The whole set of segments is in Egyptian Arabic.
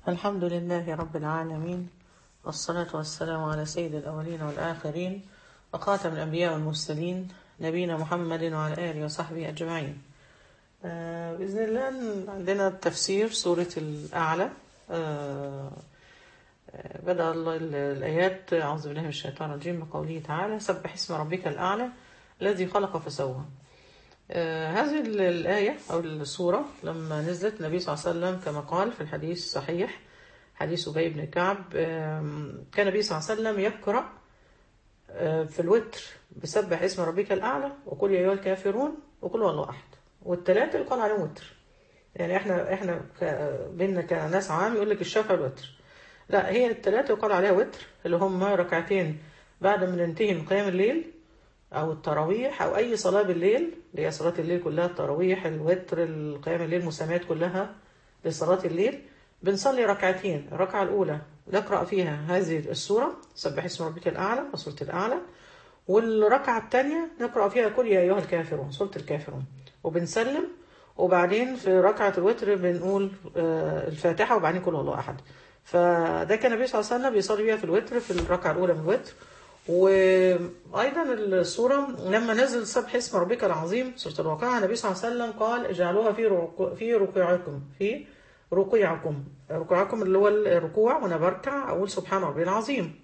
الحمد لله رب العالمين والصلاة والسلام على سيد الأولين والآخرين وخاتم الأنبياء والمرسلين نبينا محمد وعلى آله وصحبه أجمعين آه، بإذن الله عندنا تفسير سورة الأعلى آه، آه، بدأ الله ال- الآيات أعوذ بالله من الشيطان الرجيم بقوله تعالى سبح اسم ربك الأعلى الذي خلق فسوى آه، هذه ال- الآية أو السورة لما نزلت النبي صلى الله عليه وسلم كما قال في الحديث الصحيح حديث أبي بن كعب آم، كان النبي صلى الله عليه وسلم يقرأ آه، في الوتر بسبح اسم ربك الأعلى وقل يا أيها الكافرون وقل هو الله أحد والثلاثة يقال عليهم وتر يعني احنا احنا ك- بينا كناس عام يقول لك الشفع الوتر لا هي الثلاثة يقال عليها وتر اللي هم ركعتين بعد ما ننتهي من قيام الليل أو التراويح أو أي صلاة بالليل اللي هي صلاة الليل كلها التراويح الوتر القيام الليل مسميات كلها لصلاة الليل بنصلي ركعتين الركعة الأولى نقرأ فيها هذه السورة سبح اسم ربك الأعلى وسورة الأعلى والركعة الثانية نقرأ فيها كل يا أيها الكافرون سورة الكافرون وبنسلم وبعدين في ركعة الوتر بنقول آه، الفاتحة وبعدين كل الله أحد فده كان النبي صلى الله عليه وسلم بيصلي بيها في الوتر في الركعة الأولى من الوتر وأيضا السورة لما نزل سبح اسم ربك العظيم سورة الواقعة النبي صلى الله عليه وسلم قال اجعلوها في ركوع في ركوعكم في ركوعكم ركوعكم اللي هو الركوع وأنا بركع أقول سبحان ربي العظيم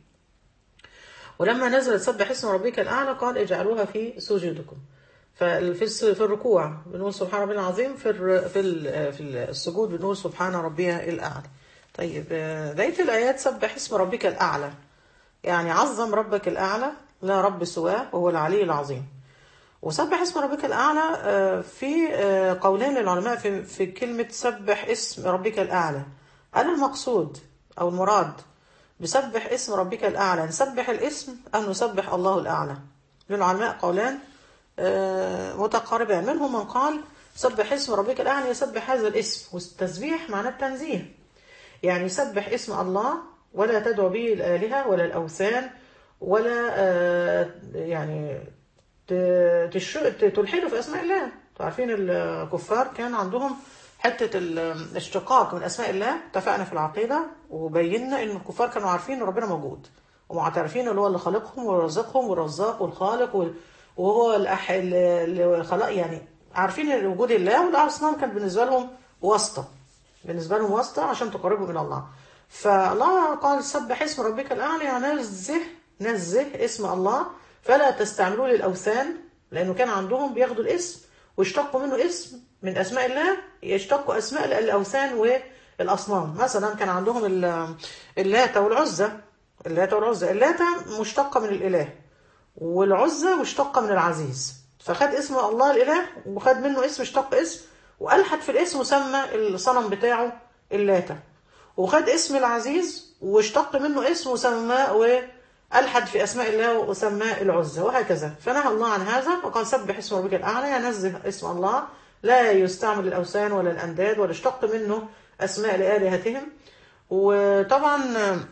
ولما نزلت سبح اسم ربك الأعلى قال اجعلوها في سجودكم ففي الس- في الركوع بنقول سبحان ربي العظيم في الر- في ال- في السجود بنقول سبحان ربي الأعلى طيب آه، بقية الآيات سبح اسم ربك الأعلى يعني عظم ربك الأعلى لا رب سواه وهو العلي العظيم وسبح اسم ربك الأعلى آه، في آه، قولين للعلماء في في كلمة سبح اسم ربك الأعلى هل المقصود أو المراد بسبح اسم ربك الأعلى نسبح الاسم أم نسبح الله الأعلى للعلماء قولان آه، متقاربان منهم من قال سبح اسم ربك الأعلى يسبح هذا الاسم والتسبيح معناه التنزيه يعني سبح اسم الله ولا تدعو به الآلهة ولا الأوثان ولا آه، يعني ت- تش- ت- تلحدوا في أسماء الله انتوا عارفين الكفار كان عندهم حتة ال- الاشتقاق من أسماء الله اتفقنا في العقيدة وبينا إن الكفار كانوا عارفين إن ربنا موجود ومعترفين اللي هو اللي خالقهم ورزقهم والرزاق والخالق وال- وهو الأح... اللي خلق يعني عارفين وجود الله والأصنام كانت بالنسبة لهم واسطة بالنسبة لهم واسطة عشان تقربهم إلى الله فالله قال سبح اسم ربك الأعلى يعني نزه نزه اسم الله فلا تستعملوه للأوثان لأنه كان عندهم بياخدوا الاسم ويشتقوا منه اسم من أسماء الله يشتقوا أسماء الأوثان والأصنام مثلا كان عندهم ال- اللات والعزى اللات والعزى اللات مشتقة من الإله والعزى مشتقة من العزيز فخد اسم الله الإله وخد منه اسم اشتق اسم وألحد في الاسم وسمى الصنم بتاعه اللاتة وخد اسم العزيز واشتق منه اسم وسماه وألحد في أسماء الله وسماه العزى وهكذا فنهى الله عن هذا وقال سبح اسم ربك الأعلى ينزه اسم الله لا يستعمل الأوثان ولا الأنداد ولا اشتق منه أسماء لآلهتهم وطبعا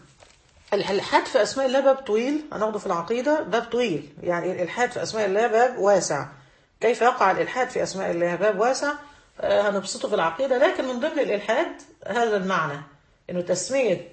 الإلحاد في أسماء الله باب طويل هناخده في العقيدة باب طويل يعني الإلحاد في أسماء الله باب واسع كيف يقع الإلحاد في أسماء الله باب واسع آه، هنبسطه في العقيدة لكن من ضمن الإلحاد هذا المعنى إنه تسمية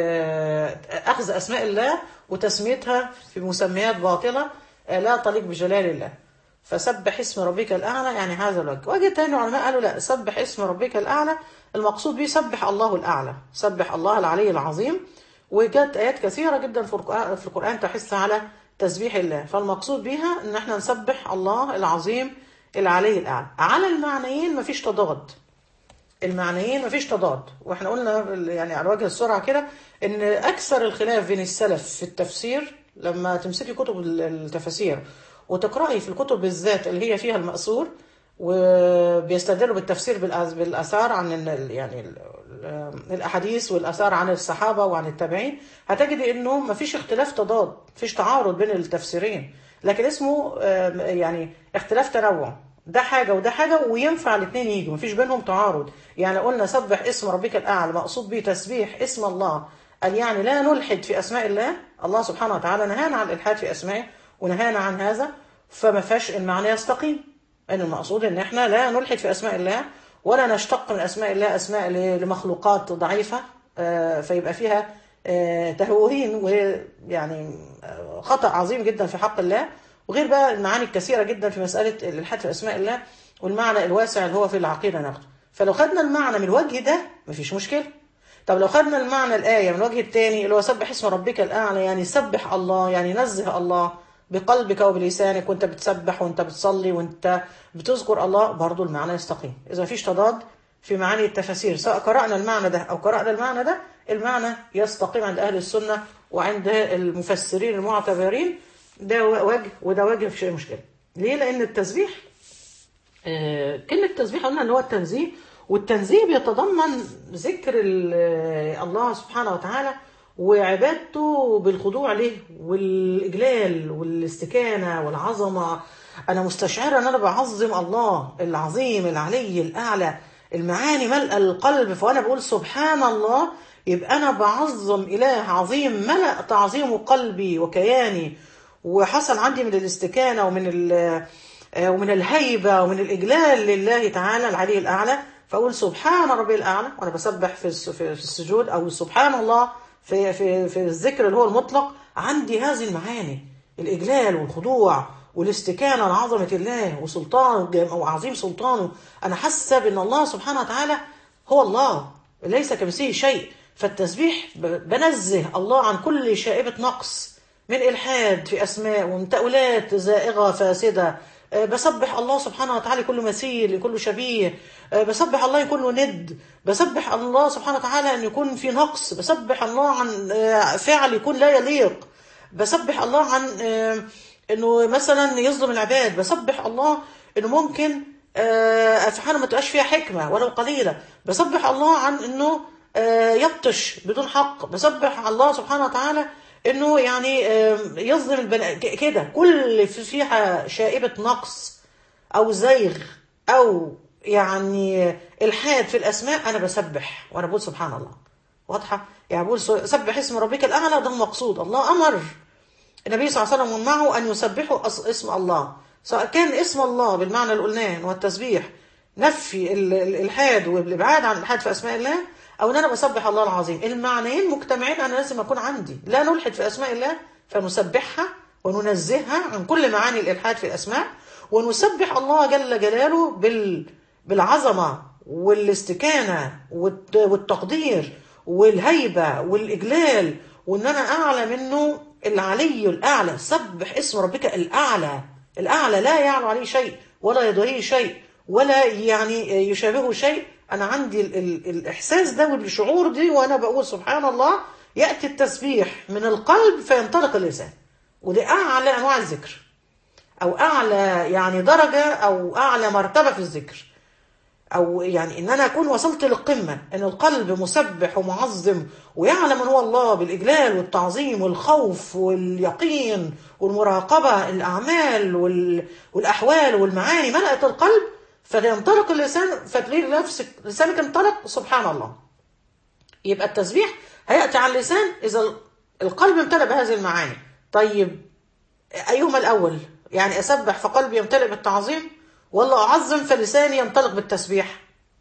آه، أخذ أسماء الله وتسميتها في مسميات باطلة آه، لا تليق بجلال الله فسبح اسم ربك الأعلى يعني هذا الوجه وجه تاني العلماء قالوا لا سبح اسم ربك الأعلى المقصود به سبح الله الأعلى سبح الله العلي العظيم وجت آيات كثيرة جدا في القرآن, في القرآن تحث على تسبيح الله فالمقصود بها ان احنا نسبح الله العظيم العلي الأعلى على المعنيين مفيش تضاد المعنيين مفيش تضاد واحنا قلنا يعني على وجه السرعة كده ان اكثر الخلاف بين السلف في التفسير لما تمسكي كتب التفاسير وتقرأي في الكتب بالذات اللي هي فيها المأثور وبيستدلوا بالتفسير بالأز- بالآثار عن ال- يعني ال- ال- الأحاديث والآثار عن الصحابة وعن التابعين هتجدي إنه مفيش اختلاف تضاد مفيش تعارض بين التفسيرين لكن اسمه آم، يعني اختلاف تنوع ده حاجة وده حاجة وينفع الاثنين يجوا مفيش بينهم تعارض يعني قلنا سبح اسم ربك الأعلى مقصود به تسبيح اسم الله قال يعني لا نلحد في أسماء الله الله سبحانه وتعالى نهانا عن الإلحاد في أسمائه ونهانا عن هذا فما فيهاش المعنى يستقيم ان المقصود ان احنا لا نلحد في اسماء الله ولا نشتق من اسماء الله اسماء ل- لمخلوقات ضعيفه آه، فيبقى فيها آه، تهوهين ويعني آه، خطأ عظيم جدا في حق الله وغير بقى المعاني الكثيرة جدا في مسألة الإلحاد في أسماء الله والمعنى الواسع اللي هو في العقيدة ناخده فلو خدنا المعنى من الوجه ده مفيش مشكلة طب لو خدنا المعنى الآية من الوجه الثاني اللي هو سبح اسم ربك الأعلى يعني سبح الله يعني نزه الله بقلبك وبلسانك وانت بتسبح وانت بتصلي وانت بتذكر الله برضو المعنى يستقيم إذا مفيش تضاد في معاني التفاسير سواء قرأنا المعنى ده أو قرأنا المعنى ده المعنى يستقيم عند أهل السنة وعند المفسرين المعتبرين ده وجه وده وجه في شيء مشكلة ليه؟ لأن التسبيح آه، كلمة تسبيح قلنا ان هو التنزيه والتنزيه بيتضمن ذكر ال- آه، الله سبحانه وتعالى وعبادته بالخضوع له والإجلال والاستكانة والعظمة أنا مستشعرة أن أنا بعظم الله العظيم العلي الأعلى المعاني ملأ القلب فأنا بقول سبحان الله يبقى أنا بعظم إله عظيم ملأ تعظيم قلبي وكياني وحصل عندي من الاستكانة ومن ال- آه، ومن الهيبة ومن الإجلال لله تعالى العلي الأعلى فأقول سبحان ربي الأعلى وأنا بسبح في الس- في في السجود أو سبحان الله في في في الذكر اللي هو المطلق عندي هذه المعاني الإجلال والخضوع والاستكانة لعظمة الله وسلطانه وعظيم سلطانه أنا حاسة بأن الله سبحانه وتعالى هو الله ليس كمثله شيء فالتسبيح ب- بنزه الله عن كل شائبة نقص من إلحاد في أسماء ومن تأويلات زائغة فاسدة آه، بسبح الله سبحانه وتعالى كل مثيل كل شبيه آه، بسبح الله يكون له ند بسبح الله سبحانه وتعالى أن يكون في نقص بسبح الله عن آه، فعل يكون لا يليق بسبح الله عن آه، انه مثلا يظلم العباد بسبح الله انه ممكن آه، افعاله ما تبقاش فيها حكمه ولو قليله بسبح الله عن انه آه، يبطش بدون حق بسبح الله سبحانه وتعالى انه يعني آه، يظلم البني ك- كده كل في- فيها شائبه نقص او زيغ او يعني الحاد في الاسماء انا بسبح وانا بقول سبحان الله واضحه يعني بقول سبح اسم ربك الاعلى ده المقصود الله امر النبي صلى الله عليه وسلم ومعه أن يسبحوا أص- اسم الله سواء كان اسم الله بالمعنى اللي قلناه هو التسبيح نفي ال- ال- الإلحاد والإبعاد عن الإلحاد في أسماء الله أو أن أنا بسبح الله العظيم المعنيين مجتمعين أنا لازم أكون عندي لا نلحد في أسماء الله فنسبحها وننزهها عن كل معاني الإلحاد في الأسماء ونسبح الله جل جلاله بال بالعظمة والاستكانة والت- والتقدير والهيبة والإجلال وإن أنا أعلى منه العلي الأعلى سبح اسم ربك الأعلى الأعلى لا يعلو عليه شيء ولا يضاهيه شيء ولا يعني يشابهه شيء أنا عندي ال ال الإحساس ده والشعور دي وأنا بقول سبحان الله يأتي التسبيح من القلب فينطلق اللسان ودي أعلى أنواع الذكر أو أعلى يعني درجة أو أعلى مرتبة في الذكر او يعني ان انا اكون وصلت للقمه ان القلب مسبح ومعظم ويعلم ان هو الله بالاجلال والتعظيم والخوف واليقين والمراقبه الاعمال وال... والاحوال والمعاني ملأت القلب فينطلق اللسان فتلاقي نفسك لسانك انطلق سبحان الله يبقى التسبيح هياتي على اللسان اذا القلب امتلأ بهذه المعاني طيب أيهما الأول يعني أسبح فقلبي يمتلئ بالتعظيم ولا أعظم فلساني ينطلق بالتسبيح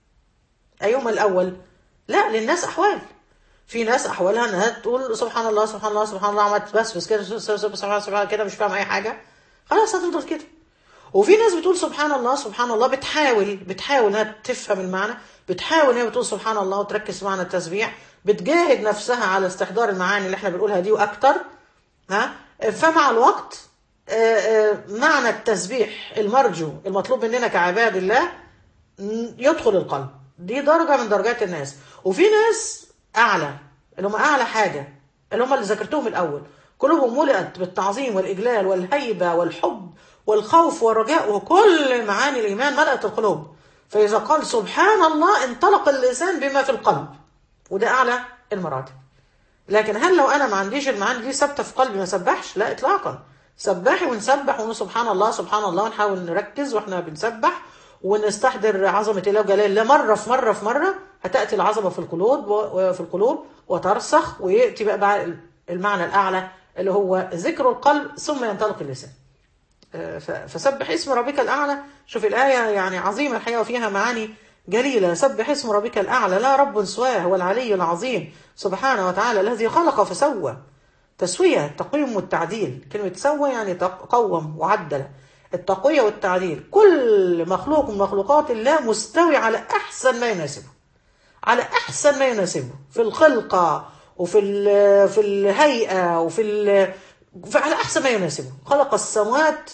أيهما الأول لا للناس أحوال في ناس أحوالها أنها تقول سبحان الله سبحان الله سبحان الله عملت بس بس كده سبحان الله سبحان الله كده مش فاهم أي حاجة خلاص هتفضل كده وفي ناس بتقول سبحان الله سبحان الله بتحاول بتحاول انها تفهم المعنى بتحاول انها بتقول سبحان الله وتركز في معنى التسبيح بتجاهد نفسها على استحضار المعاني اللي احنا بنقولها دي واكتر ها فمع الوقت آه، آه، معنى التسبيح المرجو المطلوب مننا كعباد الله م، يدخل القلب دي درجة من درجات الناس وفي ناس أعلى اللي هم أعلى حاجة اللي هم اللي ذكرتهم الأول قلوبهم ملئت بالتعظيم والإجلال والهيبة والحب والخوف والرجاء وكل معاني الإيمان ملأت القلوب فإذا قال سبحان الله انطلق اللسان بما في القلب وده أعلى المراتب لكن هل لو انا ما عنديش المعاني دي ثابته في قلبي ما سبحش لا اطلاقا سبحي ونسبح ونقول سبحان الله سبحان الله ونحاول نركز واحنا بنسبح ونستحضر عظمه الله وجلال الله مره في مره في مره هتاتي العظمه في القلوب وفي القلوب وترسخ وياتي بقى, بقى المعنى الاعلى اللي هو ذكر القلب ثم ينطلق اللسان آه، ف- فسبح اسم ربك الاعلى شوف الايه يعني عظيمه الحقيقه وفيها معاني جليلا سبح اسم ربك الأعلى لا رب سواه هو العلي العظيم سبحانه وتعالى الذي خلق فسوى تسوية التقويم والتعديل كلمة سوى يعني قوم وعدل التقوية والتعديل كل مخلوق من مخلوقات الله مستوي على أحسن ما يناسبه على أحسن ما يناسبه في الخلقة وفي في الهيئة وفي على أحسن ما يناسبه خلق السماوات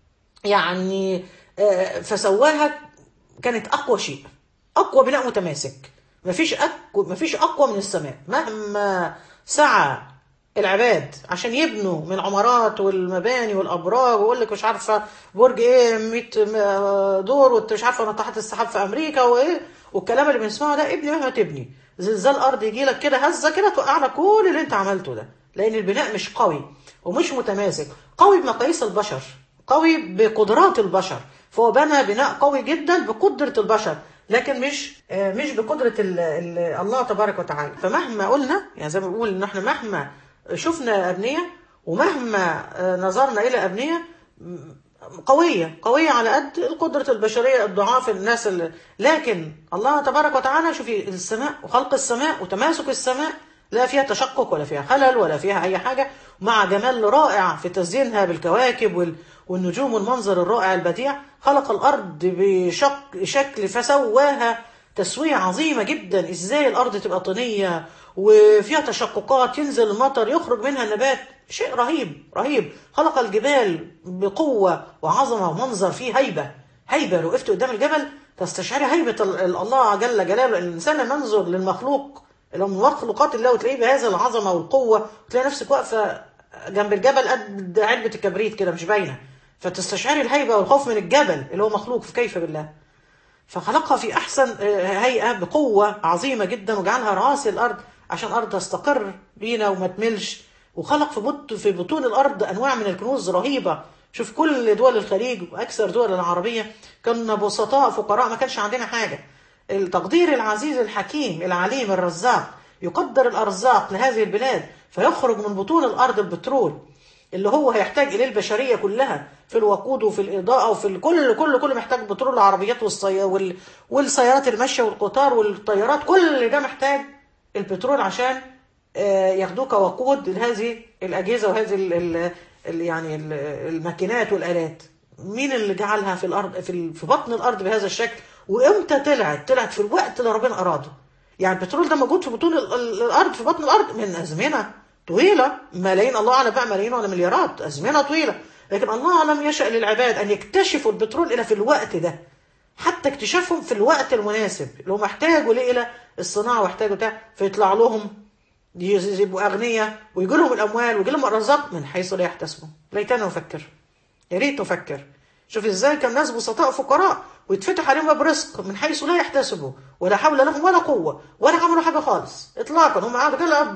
يعني فسواها كانت أقوى شيء أقوى بناء متماسك مفيش أقوى مفيش أقوى من السماء مهما سعى العباد عشان يبنوا من العمارات والمباني والابراج ويقول لك مش عارفه برج ايه 100 دور وانت مش عارفه ناطحات السحاب في امريكا وايه والكلام اللي بنسمعه ده ابني مهما تبني زلزال ارض يجي لك كده هزه كده توقع لك كل اللي انت عملته ده لان البناء مش قوي ومش متماسك قوي بمقاييس البشر قوي بقدرات البشر فهو بنى بناء قوي جدا بقدره البشر لكن مش مش بقدره ال ال الله تبارك وتعالى فمهما قلنا يعني زي ما بنقول ان احنا مهما شفنا أبنية ومهما نظرنا إلى أبنية قوية قوية على قد القدرة البشرية الضعاف الناس اللي لكن الله تبارك وتعالى شوفي السماء وخلق السماء وتماسك السماء لا فيها تشقق ولا فيها خلل ولا فيها أي حاجة مع جمال رائع في تزيينها بالكواكب والنجوم والمنظر الرائع البديع خلق الأرض بشق شكل فسواها تسوية عظيمة جدا ازاي الأرض تبقى طينية وفيها تشققات ينزل المطر يخرج منها النبات شيء رهيب رهيب خلق الجبال بقوة وعظمة ومنظر فيه هيبة هيبة لو وقفت قدام الجبل تستشعري هيبة الله جل جلاله الإنسان لما ينظر للمخلوق لو من مخلوقات الله وتلاقيه بهذه العظمة والقوة وتلاقي نفسك واقفة جنب الجبل قد علبة الكبريت كده مش باينة فتستشعري الهيبة والخوف من الجبل اللي هو مخلوق في كيف بالله فخلقها في أحسن هيئة بقوة عظيمة جدا وجعلها راسي الأرض عشان الأرض تستقر بينا وما تملش وخلق في بط في بطون الأرض أنواع من الكنوز رهيبة شوف كل دول الخليج وأكثر دول العربية كنا بسطاء فقراء ما كانش عندنا حاجة التقدير العزيز الحكيم العليم الرزاق يقدر الأرزاق لهذه البلاد فيخرج من بطون الأرض البترول اللي هو هيحتاج إليه البشرية كلها في الوقود وفي الإضاءة وفي الكل كل كل محتاج بترول العربيات والصي... وال... والسيارات الماشية والقطار والطيارات كل ده محتاج البترول عشان ياخدوه كوقود لهذه الأجهزة وهذه ال... ال... ال... يعني الماكينات والآلات مين اللي جعلها في الأرض في, في بطن الأرض بهذا الشكل وإمتى طلعت طلعت في الوقت اللي ربنا أراده يعني البترول ده موجود في بطون الأرض في بطن الأرض من أزمنة طويلة ملايين الله أعلم بقى ملايين ولا مليارات أزمنة طويلة لكن الله لم يشأ للعباد أن يكتشفوا البترول إلا في الوقت ده حتى اكتشافهم في الوقت المناسب اللي هم احتاجوا ليه إلى الصناعة واحتاجوا ده فيطلع لهم يبقوا أغنياء ويجي لهم الأموال ويجي لهم الرزاق من حيث لا يحتسبوا ليتنا نفكر يا ريت نفكر شوف ازاي كان ناس بسطاء فقراء ويتفتح عليهم باب رزق من حيث لا يحتسبوا ولا حول لهم ولا قوه ولا عملوا حاجه خالص اطلاقا هم قعدوا كده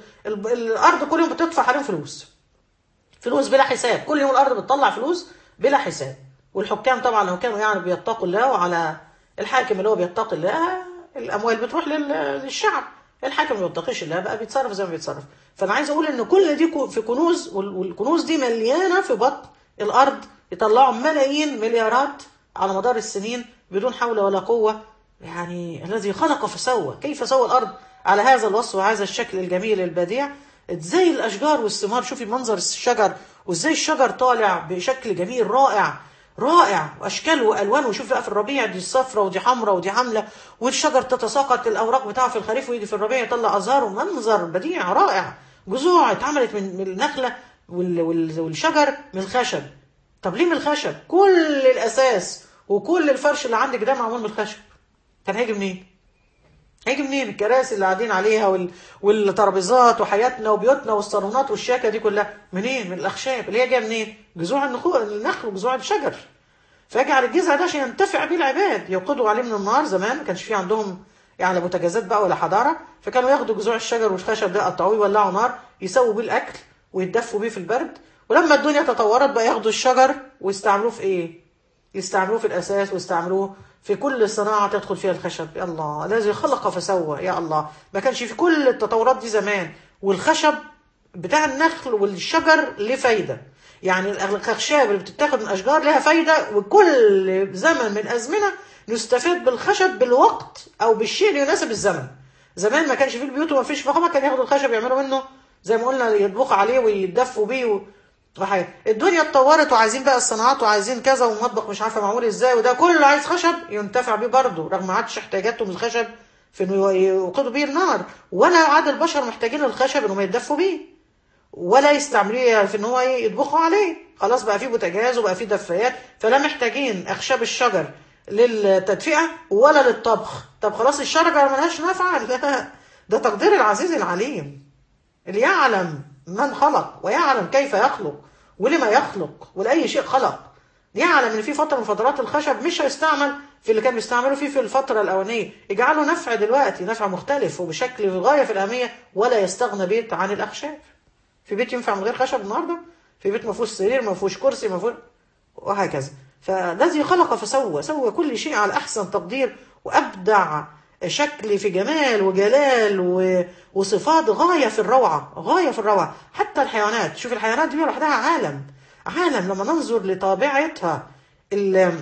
الارض كل يوم بتدفع عليهم فلوس فلوس بلا حساب كل يوم الارض بتطلع فلوس بلا حساب والحكام طبعا لو كانوا يعني بيتقوا الله وعلى الحاكم اللي هو بيتقي الله الاموال بتروح للشعب الحاكم ما بيتقيش الله بقى بيتصرف زي ما بيتصرف فانا عايز اقول ان كل دي في كنوز والكنوز دي مليانه في بطن الارض يطلعوا ملايين مليارات على مدار السنين بدون حول ولا قوة يعني الذي خلق فسوى كيف سوى الأرض على هذا الوصف وهذا الشكل الجميل البديع ازاي الأشجار والثمار شوفي منظر الشجر وازاي الشجر طالع بشكل جميل رائع رائع واشكال والوان وشوف بقى في الربيع دي صفرة ودي حمراء ودي حمله والشجر تتساقط الاوراق بتاعه في الخريف ويجي في الربيع يطلع ازهار ومنظر بديع رائع جذوع اتعملت من النخله والشجر من الخشب طب ليه من الخشب كل الاساس وكل الفرش اللي عندك ده معمول من الخشب كان هيجي منين هيجي منين الكراسي اللي قاعدين عليها وال... والترابيزات وحياتنا وبيوتنا والصالونات والشاكه دي كلها منين من الاخشاب اللي هي جايه منين جذوع النخو... النخل وجذوع الشجر فيجعل الجذع ده عشان ينتفع بيه العباد يوقدوا عليه من النار زمان ما كانش في عندهم يعني بوتاجازات بقى ولا حضاره فكانوا ياخدوا جذوع الشجر والخشب ده يقطعوه يولعوا نار يسووا بيه الاكل ويتدفوا بيه في البرد ولما الدنيا تطورت بقى ياخدوا الشجر ويستعملوه في ايه يستعملوه في الاساس ويستعملوه في كل صناعة تدخل فيها الخشب يا الله الذي خلق فسوى يا الله ما كانش في كل التطورات دي زمان والخشب بتاع النخل والشجر ليه فايدة يعني الأخشاب اللي بتتاخد من أشجار لها فايدة وكل زمن من أزمنة نستفاد بالخشب بالوقت او بالشيء اللي يناسب الزمن زمان ما كانش فيه البيوت وما فيش فخامه كان ياخدوا الخشب يعملوا منه زي ما قلنا يطبخوا عليه ويدفوا بيه و... وحاجة. الدنيا اتطورت وعايزين بقى الصناعات وعايزين كذا ومطبخ مش عارفه معمول ازاي وده كله عايز خشب ينتفع بيه برضه رغم ما عادش احتياجاتهم الخشب في انه يوقدوا بيه النار ولا عاد البشر محتاجين الخشب انهم يتدفوا بيه ولا يستعملوه في ان هو يطبخوا عليه خلاص بقى فيه بوتاجاز وبقى فيه دفايات فلا محتاجين اخشاب الشجر للتدفئه ولا للطبخ طب خلاص الشجره ملهاش نفع لا ده تقدير العزيز العليم اللي يعلم من خلق ويعلم كيف يخلق ولما يخلق ولاي شيء خلق يعلم ان في فتره من فترات الخشب مش هيستعمل في اللي كان بيستعملوا فيه في الفتره الاولانيه يجعله نفع دلوقتي نفع مختلف وبشكل غايه في الاهميه ولا يستغنى بيت عن الاخشاب في بيت ينفع من غير خشب النهارده في بيت ما فيهوش سرير ما فيهوش كرسي ما فيهوش وهكذا فالذي خلق فسوى سوى كل شيء على احسن تقدير وابدع شكل في جمال وجلال و... وصفات غايه في الروعه غايه في الروعه حتى الحيوانات شوف الحيوانات دي لوحدها عالم عالم لما ننظر لطبيعتها ال...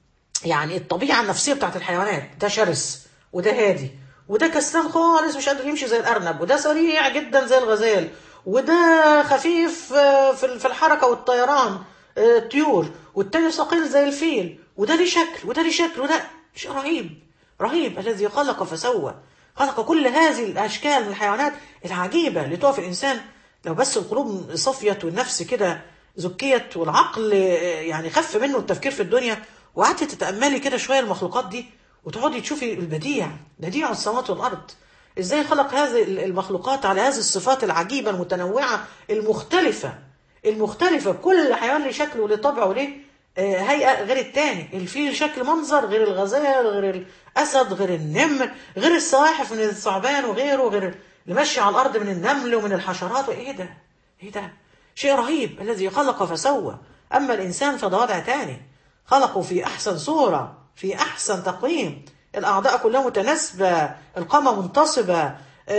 يعني الطبيعه النفسيه بتاعت الحيوانات ده شرس وده هادي وده كسلان خالص مش قادر يمشي زي الارنب وده سريع جدا زي الغزال وده خفيف في الحركه والطيران طيور والتاني ثقيل زي الفيل وده ليه شكل وده ليه شكل وده شيء رهيب رهيب الذي خلق فسوى خلق كل هذه الاشكال من الحيوانات العجيبه اللي تقف الانسان لو بس القلوب صفيت والنفس كده زكيت والعقل يعني خف منه التفكير في الدنيا وقعدت تتاملي كده شويه المخلوقات دي وتقعدي تشوفي البديع بديع السماوات والارض ازاي خلق هذه المخلوقات على هذه الصفات العجيبه المتنوعه المختلفه المختلفه كل حيوان له شكل وله طبع وله هيئه غير التاني الفيل شكل منظر غير الغزال غير الاسد غير النمر غير السواحف من الثعبان وغيره غير اللي ماشي على الارض من النمل ومن الحشرات ايه ده ايه ده شيء رهيب الذي خلق فسوى اما الانسان فده وضع تاني خلقه في احسن صوره في احسن تقويم الاعضاء كلها متناسبه القامه منتصبه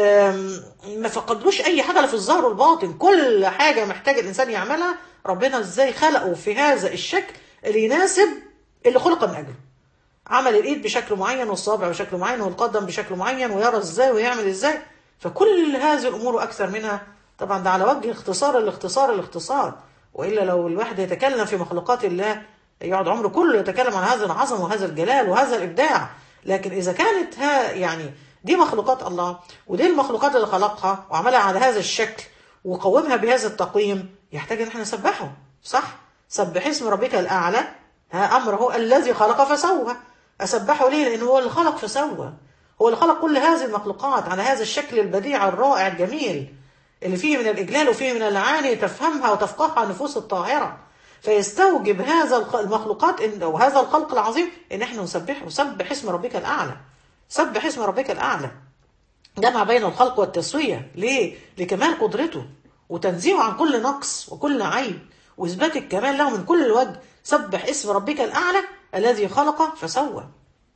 ما فقدلوش اي حاجه لا في الظاهر والباطن كل حاجه محتاج الانسان يعملها ربنا ازاي خلقه في هذا الشكل اللي يناسب اللي خلق من اجله عمل الايد بشكل معين والصابع بشكل معين والقدم بشكل معين ويرى ازاي ويعمل ازاي فكل هذه الامور واكثر منها طبعا ده على وجه اختصار الاختصار الاختصار والا لو الواحد يتكلم في مخلوقات الله يقعد عمره كله يتكلم عن هذا العظمه وهذا الجلال وهذا الابداع لكن اذا كانت ها يعني دي مخلوقات الله ودي المخلوقات اللي خلقها وعملها على هذا الشكل وقومها بهذا التقويم يحتاج ان احنا نسبحه صح سبح اسم ربك الاعلى ها امره الذي خلق فسوى اسبحه ليه لانه هو اللي خلق فسوى هو اللي خلق كل هذه المخلوقات على هذا الشكل البديع الرائع الجميل اللي فيه من الاجلال وفيه من المعاني تفهمها وتفقهها النفوس الطاهره فيستوجب هذا المخلوقات إن او هذا الخلق العظيم ان احنا نسبحه سبح اسم ربك الاعلى سبح اسم ربك الاعلى جمع بين الخلق والتسويه ليه لكمال قدرته وتنزيهه عن كل نقص وكل عيب واثبات الكمال له من كل وجه سبح اسم ربك الاعلى الذي خلق فسوى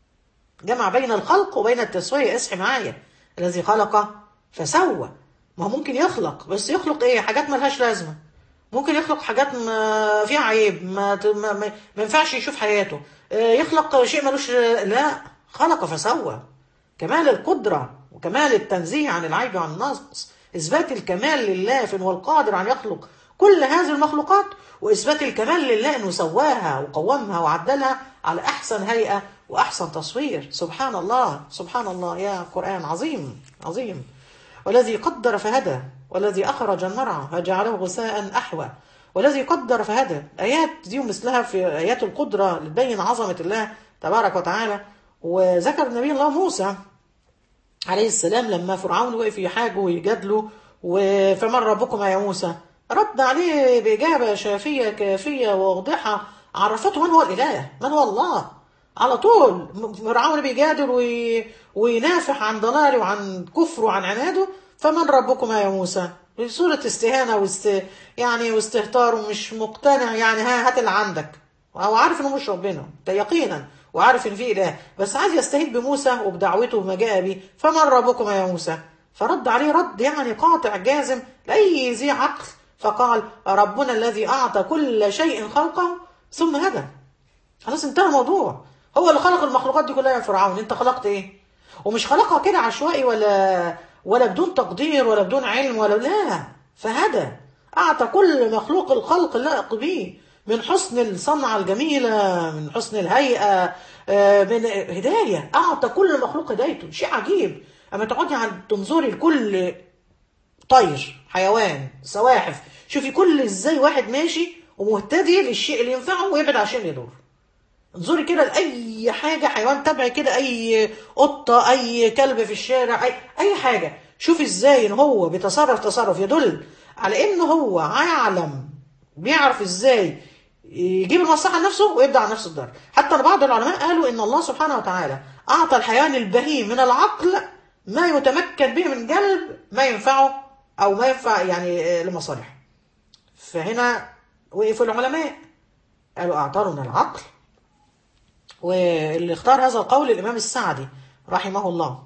جمع بين الخلق وبين التسويه اصحي معايا الذي خلق فسوى ما هو ممكن يخلق بس يخلق ايه حاجات ملهاش لازمه ممكن يخلق حاجات ما فيها عيب ما ما, ما, ما ينفعش يشوف حياته يخلق شيء ملوش لا خلق فسوى كمال القدرة وكمال التنزيه عن العيب وعن النقص إثبات الكمال لله في هو القادر أن يخلق كل هذه المخلوقات وإثبات الكمال لله أنه سواها وقومها وعدلها على أحسن هيئة وأحسن تصوير سبحان الله سبحان الله يا قرآن عظيم عظيم والذي قدر فهدى والذي أخرج المرعى فجعله غثاء أحوى والذي قدر فهدى آيات دي ومثلها في آيات القدرة اللي تبين عظمة الله تبارك وتعالى وذكر نبي الله موسى عليه السلام لما فرعون وقف يحاجه ويجادله فمن ربكما يا موسى رد عليه بإجابة شافية كافية واضحة عرفته من هو الإله من هو الله على طول فرعون بيجادل وي... وينافح عن ضلاله وعن كفره وعن عناده فمن ربكما يا موسى صورة استهانة واست... يعني واستهتار ومش مقتنع يعني ها هات اللي عندك وهو عارف انه مش ربنا ده يقينا وعارف ان في اله بس عايز يستهين بموسى وبدعوته وما جاء به فمن ربكما يا موسى فرد عليه رد يعني قاطع جازم لاي ذي عقل فقال ربنا الذي اعطى كل شيء خلقه ثم هدى خلاص انتهى الموضوع هو اللي خلق المخلوقات دي كلها يا فرعون انت خلقت ايه ومش خلقها كده عشوائي ولا ولا بدون تقدير ولا بدون علم ولا لا فهدى اعطى كل مخلوق الخلق اللائق به من حسن الصنعة الجميلة من حسن الهيئة آه، من هداية أعطى كل مخلوق هدايته شيء عجيب أما تقعدي عن تنظري لكل طير حيوان سواحف شوفي كل ازاي واحد ماشي ومهتدي للشيء اللي ينفعه ويبعد عن الشيء اللي يضره انظري كده لاي حاجه حيوان تبعي كده اي قطه اي كلب في الشارع اي اي حاجه شوفي ازاي ان هو بيتصرف تصرف يدل على ان هو يعلم بيعرف ازاي يجيب المصلحه لنفسه ويبدا عن نفسه الضرر حتى إن بعض العلماء قالوا ان الله سبحانه وتعالى اعطى الحيوان البهيم من العقل ما يتمكن به من جلب ما ينفعه او ما ينفع يعني آه، لمصالحه فهنا وقفوا العلماء قالوا اعطاه من العقل واللي اختار هذا القول الامام السعدي رحمه الله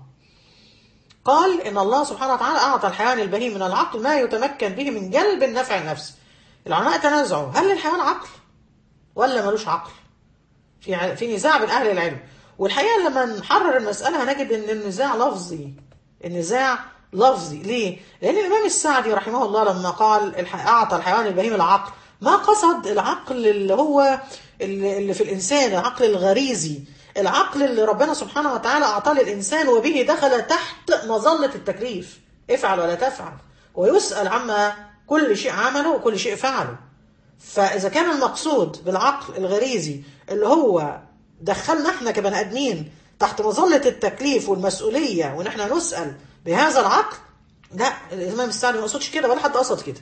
قال ان الله سبحانه وتعالى اعطى الحيوان البهيم من العقل ما يتمكن به من جلب النفع النفسي العلماء تنازعوا هل الحيوان عقل ولا ملوش عقل في ع- في نزاع بين اهل العلم والحقيقه لما نحرر المساله هنجد ان النزاع لفظي النزاع لفظي ليه لان الامام السعدي رحمه الله لما قال الح- اعطى الحيوان البهيم العقل ما قصد العقل اللي هو اللي اللي في الانسان العقل الغريزي العقل اللي ربنا سبحانه وتعالى اعطاه للانسان وبه دخل تحت مظله التكليف افعل ولا تفعل ويسال عما كل شيء عمله وكل شيء فعله فاذا كان المقصود بالعقل الغريزي اللي هو دخلنا احنا كبني ادمين تحت مظله التكليف والمسؤوليه وان احنا نسال بهذا العقل لا الامام السعدي ما قصدش كده ولا حد قصد كده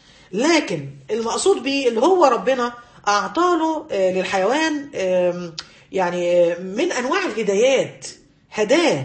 لكن المقصود بيه اللي هو ربنا اعطاله آه، للحيوان آم، يعني آه، من انواع الهدايات هداه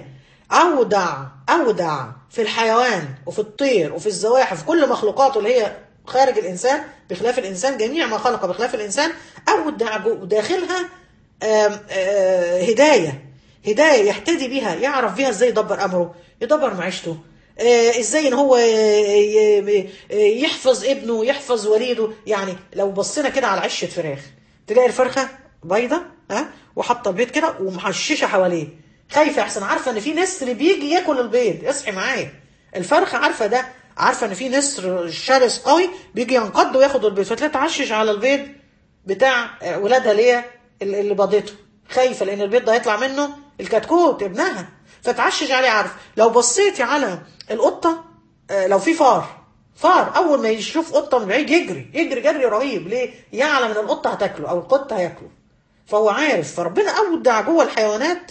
اودع اودع في الحيوان وفي الطير وفي الزواحف في كل مخلوقاته اللي هي خارج الانسان بخلاف الانسان جميع ما خلق بخلاف الانسان اودع جو- داخلها آم، آه، هدايه هدايه يهتدي بيها يعرف بيها ازاي يدبر امره يدبر معيشته آه، ازاي ان هو ي- ي- يحفظ ابنه يحفظ وليده يعني لو بصينا كده على عشه فراخ تلاقي الفرخه بيضه ها وحاطه البيض كده ومحششه حواليه خايفه احسن عارفه ان في نسر بيجي ياكل البيض اصحي معايا الفرخه عارفه ده عارفه ان في نسر شرس قوي بيجي ينقض وياخد البيض فتلاقي تعشش على البيض بتاع آه، ولادها اللي هي اللي اللي بيضته خايفه لان البيض ده هيطلع منه الكتكوت ابنها فتعشش عليه عارف لو بصيتي على القطه آه، لو في فار فار اول ما يشوف قطه من بعيد يجري يجري جري رهيب ليه يعلم ان القطه هتاكله او القط هياكله فهو عارف فربنا اودع جوه الحيوانات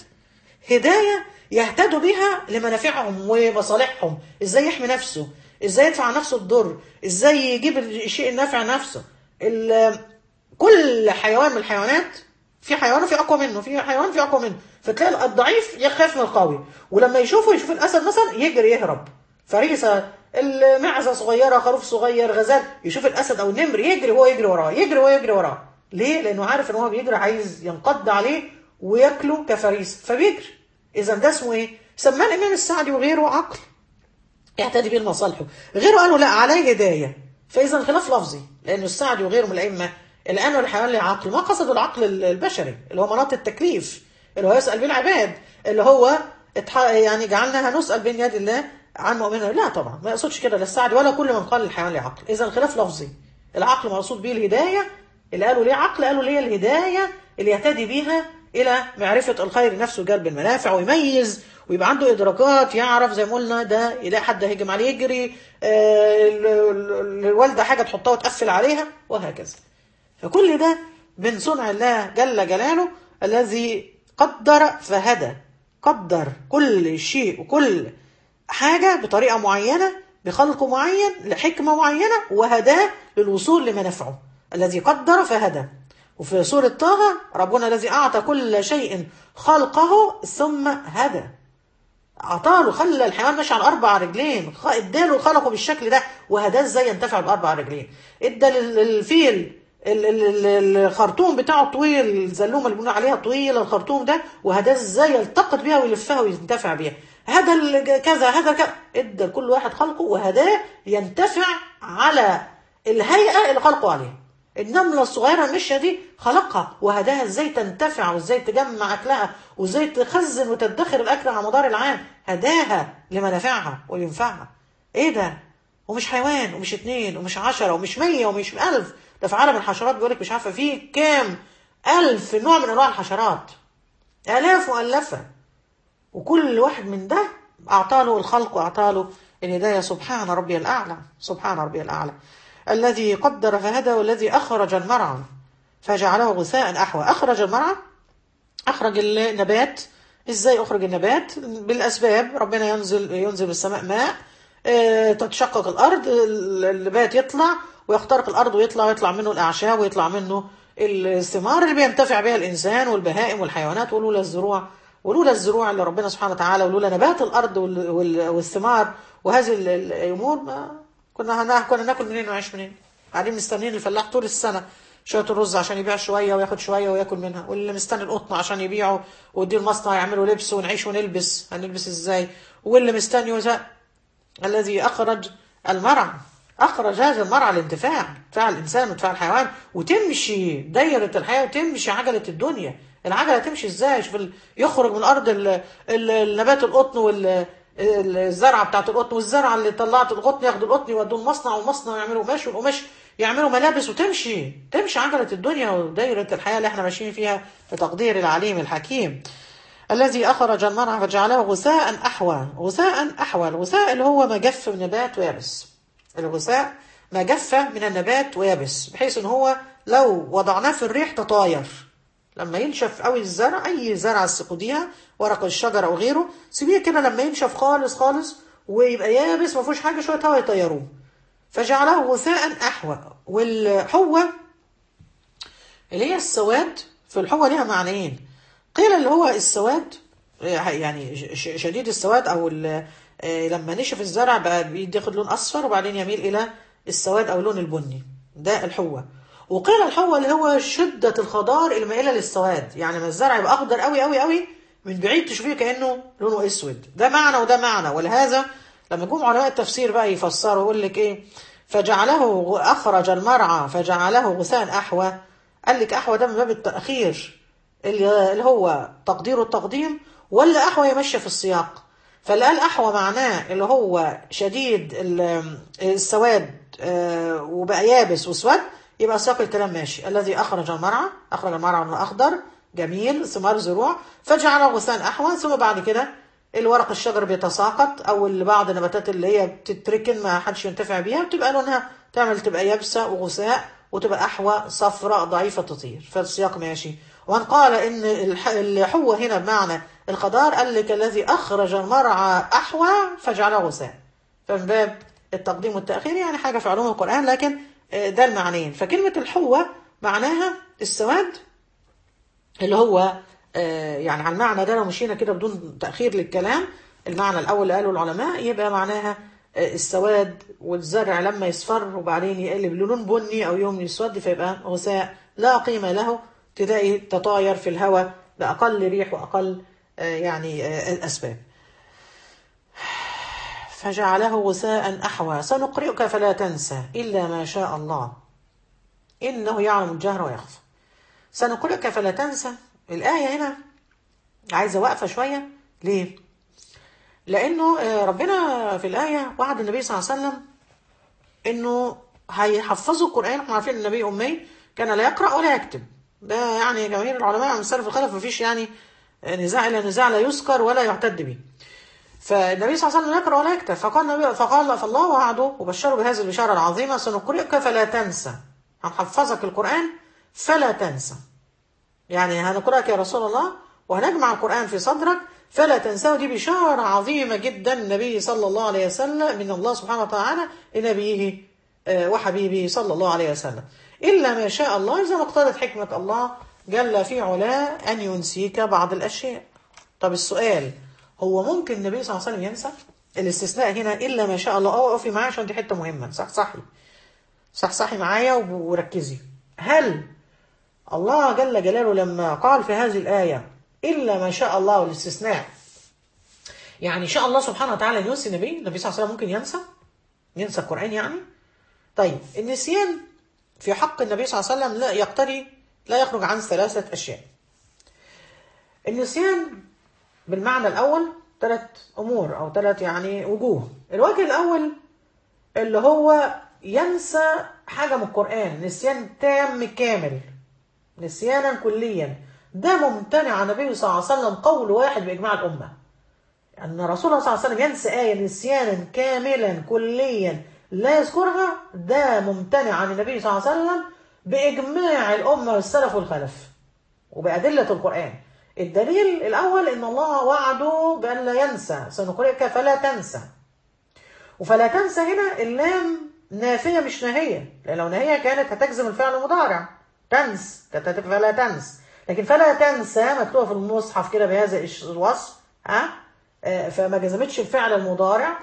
هدايه يهتدوا بها لمنافعهم ومصالحهم ازاي يحمي نفسه ازاي يدفع عن نفسه الضر ازاي يجيب الشيء النافع نفسه ال- كل حيوان من الحيوانات في حيوان في اقوى منه في حيوان في اقوى منه فتلاقي الضعيف يخاف من القوي ولما يشوفه يشوف الاسد مثلا يجري يهرب فريسه المعزه صغيره خروف صغير غزال يشوف الاسد او النمر يجري وهو يجري وراه يجري وهو يجري وراه ليه لانه عارف ان هو بيجري عايز ينقض عليه وياكله كفريسه فبيجري اذا ده اسمه ايه سماه الامام السعدي وغيره عقل يهتدي به لمصالحه غيره قالوا لا عليه هدايه فاذا خلاف لفظي لانه السعدي وغيره من الائمه اللي قالوا الحيوان له عقل ما قصدوا العقل ال- البشري اللي هو مناط التكليف اللي هو يسال به العباد اللي هو اتح... يعني جعلناها نسال بين يد الله عن مؤمنه لا طبعا ما يقصدش كده لا السعدي ولا كل من قال الحيوان له عقل اذا الخلاف لفظي العقل مقصود به الهدايه اللي قالوا ليه عقل قالوا ليه الهدايه اللي يهتدي بيها الى معرفه الخير نفسه جلب المنافع ويميز ويبقى عنده ادراكات يعرف زي ما قلنا ده يلاقي حد هيجم عليه يجري آه، ال- ال- الوالده حاجه تحطها وتقفل عليها وهكذا فكل ده من صنع الله جل جلاله الذي قدر فهدى قدر كل شيء وكل حاجة بطريقة معينة بخلق معين لحكمة معينة وهداه للوصول لمنافعه الذي قدر فهدى وفي سورة طه ربنا الذي أعطى كل شيء خلقه ثم هدى عطاله خلى الحيوان ماشي على اربع رجلين خ- اداله خلقه بالشكل ده وهداه ازاي ينتفع باربع رجلين ادى لل- للفيل ال- ال- ال- الخرطوم بتاعه طويل الزلومه اللي بنقول عليها طويله الخرطوم ده وهداه ازاي يلتقط بيها ويلفها وينتفع بيها هذا ال- كذا هذا كذا ادى لكل واحد خلقه وهداه ينتفع على الهيئه اللي خلقه عليها النملة الصغيرة المشية دي خلقها وهداها ازاي تنتفع وازاي تجمع اكلها وازاي تخزن وتدخر الاكل على مدار العام هداها لمنافعها وينفعها ايه ده ومش حيوان ومش اتنين ومش عشرة ومش مية ومش ألف ده في عالم الحشرات بيقولك مش عارفة فيه كام ألف نوع من أنواع الحشرات آلاف مؤلفة وكل واحد من ده أعطاله الخلق وأعطاله الهداية سبحان ربي الأعلى سبحان ربي الأعلى الذي قدر فهدى والذي أخرج المرعى فجعله غثاء أحوى أخرج المرعى أخرج النبات إزاي أخرج النبات بالأسباب ربنا ينزل ينزل السماء ماء آه، تتشقق الأرض النبات يطلع ويخترق الأرض ويطلع ويطلع منه الأعشاب ويطلع منه الثمار اللي بينتفع بها الإنسان والبهائم والحيوانات ولولا الزروع ولولا الزروع اللي ربنا سبحانه وتعالى ولولا نبات الأرض وال- وال- والثمار وهذه ال- الأمور ما كنا هنا كنا ناكل منين ونعيش منين قاعدين مستنيين الفلاح طول السنة شوية الرز عشان يبيع شوية وياخد شوية وياكل منها واللي مستني القطن عشان يبيعه ويديه المصنع يعملوا لبس ونعيش ونلبس هنلبس ازاي واللي مستني وزق الذي أخرج المرعى أخرج هذا المرعى لانتفاع انتفاع الإنسان وانتفاع الحيوان وتمشي دايرة الحياة وتمشي عجلة الدنيا العجلة تمشي ازاي شوف ال- يخرج من الأرض ال- ال- النبات القطن وال الزرعة بتاعت القطن والزرعة اللي طلعت القطن ياخدوا القطن يودوه المصنع والمصنع يعملوا قماش والقماش يعملوا ملابس وتمشي تمشي عجلة الدنيا ودايرة الحياة اللي احنا ماشيين فيها بتقدير العليم الحكيم الذي أخرج المرعى فجعله غثاء أحوى غثاء أحوى الغثاء اللي هو ما جف من نبات ويابس الغثاء ما جف من النبات ويابس بحيث ان هو لو وضعناه في الريح تطاير لما ينشف قوي الزرع اي زرعه تسقطيها ورق الشجر او غيره سيبيه كده لما ينشف خالص خالص ويبقى يابس ما فيهوش حاجه شويه هوا يطيروه فجعله غثاء احوى والحوه اللي هي السواد في الحوة ليها معنيين قيل اللي هو السواد آه، يعني ش- ش- شديد السواد او ال- آه، لما نشف الزرع بقى بياخد لون اصفر وبعدين يميل الى السواد او اللون البني ده الحوة وقيل الحوة اللي هو شدة الخضار المائلة للسواد يعني ما الزرع يبقى اخضر قوي قوي قوي من بعيد تشوفيه كانه لونه اسود ده معنى وده معنى ولهذا لما جم علماء التفسير بقى يفسروا يقول لك ايه فجعله غ- اخرج المرعى فجعله غثاء احوى قال لك احوى ده من باب التاخير اللي اللي هو تقدير التقديم ولا احوى يمشي في السياق فاللي قال احوى معناه اللي هو شديد ال- السواد آه، وبقى يابس واسود يبقى سياق الكلام ماشي الذي اخرج المرعى اخرج المرعى من اخضر جميل ثمار زروع فجعله غثاء احوى ثم بعد كده الورق الشجر بيتساقط او اللي بعض النباتات اللي هي بتتركن ما حدش ينتفع بيها بتبقى لونها تعمل تبقى يابسه وغثاء وتبقى احوى صفراء ضعيفه تطير فالسياق ماشي وان قال ان الح- الحوه هنا بمعنى الخضار قال لك الذي اخرج المرعى احوى فجعله غثاء فمن باب التقديم والتاخير يعني حاجه في علوم القران لكن آه، ده المعنيين فكلمه الحوه معناها السواد اللي هو آه، يعني على المعنى ده لو مشينا كده بدون تأخير للكلام المعنى الأول اللي قاله العلماء يبقى معناها آه، السواد والزرع لما يصفر وبعدين يقلب للون بني أو يوم يسود فيبقى غثاء لا قيمة له تلاقي تطاير في الهواء بأقل ريح وأقل آه، يعني آه، الأسباب فجعله غثاء أحوى سنقرئك فلا تنسى إلا ما شاء الله إنه يعلم الجهر ويخفى سنقرئك فلا تنسى الآية هنا عايزة وقفة شوية ليه؟ لأنه آه، ربنا في الآية وعد النبي صلى الله عليه وسلم إنه هيحفظوا القرآن احنا عارفين النبي أمي كان لا يقرأ ولا يكتب ده يعني جماهير العلماء من السلف الخلف مفيش يعني نزاع إلا نزاع لا يذكر ولا يعتد به فالنبي صلى الله عليه وسلم لا يقرأ ولا يكتب فقال النبي فقال فالله وعده وبشره بهذه البشارة العظيمة سنقرئك فلا تنسى هنحفظك القرآن فلا تنسى يعني هنقرأك يا رسول الله وهنجمع القرآن في صدرك فلا تنساه دي بشارة عظيمة جدا النبي صلى الله عليه وسلم من الله سبحانه وتعالى لنبيه آه، وحبيبه صلى الله عليه وسلم إلا ما شاء الله إذا ما اقتضت حكمة الله جل في علاه أن ينسيك بعض الأشياء طب السؤال هو ممكن النبي صلى الله عليه وسلم ينسى الاستثناء هنا إلا ما شاء الله اه اقفي معايا عشان دي حتة مهمة صح صحي صح صحي معايا وب- وركزي هل الله جل جلاله لما قال في هذه الآية إلا ما شاء الله والاستثناء يعني شاء الله سبحانه وتعالى أن ينسي النبي النبي صلى الله عليه وسلم ممكن ينسى ينسى القرآن يعني طيب النسيان في حق النبي صلى الله عليه وسلم لا يقتضي لا يخرج عن ثلاثة أشياء النسيان بالمعنى الأول ثلاث أمور أو ثلاث يعني وجوه الوجه الأول اللي هو ينسى حاجة من القرآن نسيان تام كامل نسيانا كليا ده ممتنع عن النبي صلى الله عليه وسلم قول واحد بإجماع الأمة أن رسول الله صلى الله عليه وسلم ينسى آية نسيانا كاملا كليا لا يذكرها ده ممتنع عن النبي صلى الله عليه وسلم بإجماع الأمة والسلف والخلف وبأدلة القرآن الدليل الأول إن الله وعده بأن لا ينسى سنقرئك فلا تنسى وفلا تنسى هنا اللام نافية مش ناهية لأن لو ناهية كانت هتجزم الفعل المضارع تنس كانت هتبقى فلا تنس لكن فلا تنسى مكتوبة في المصحف كده بهذا الوصف ها آه، فما جزمتش الفعل المضارع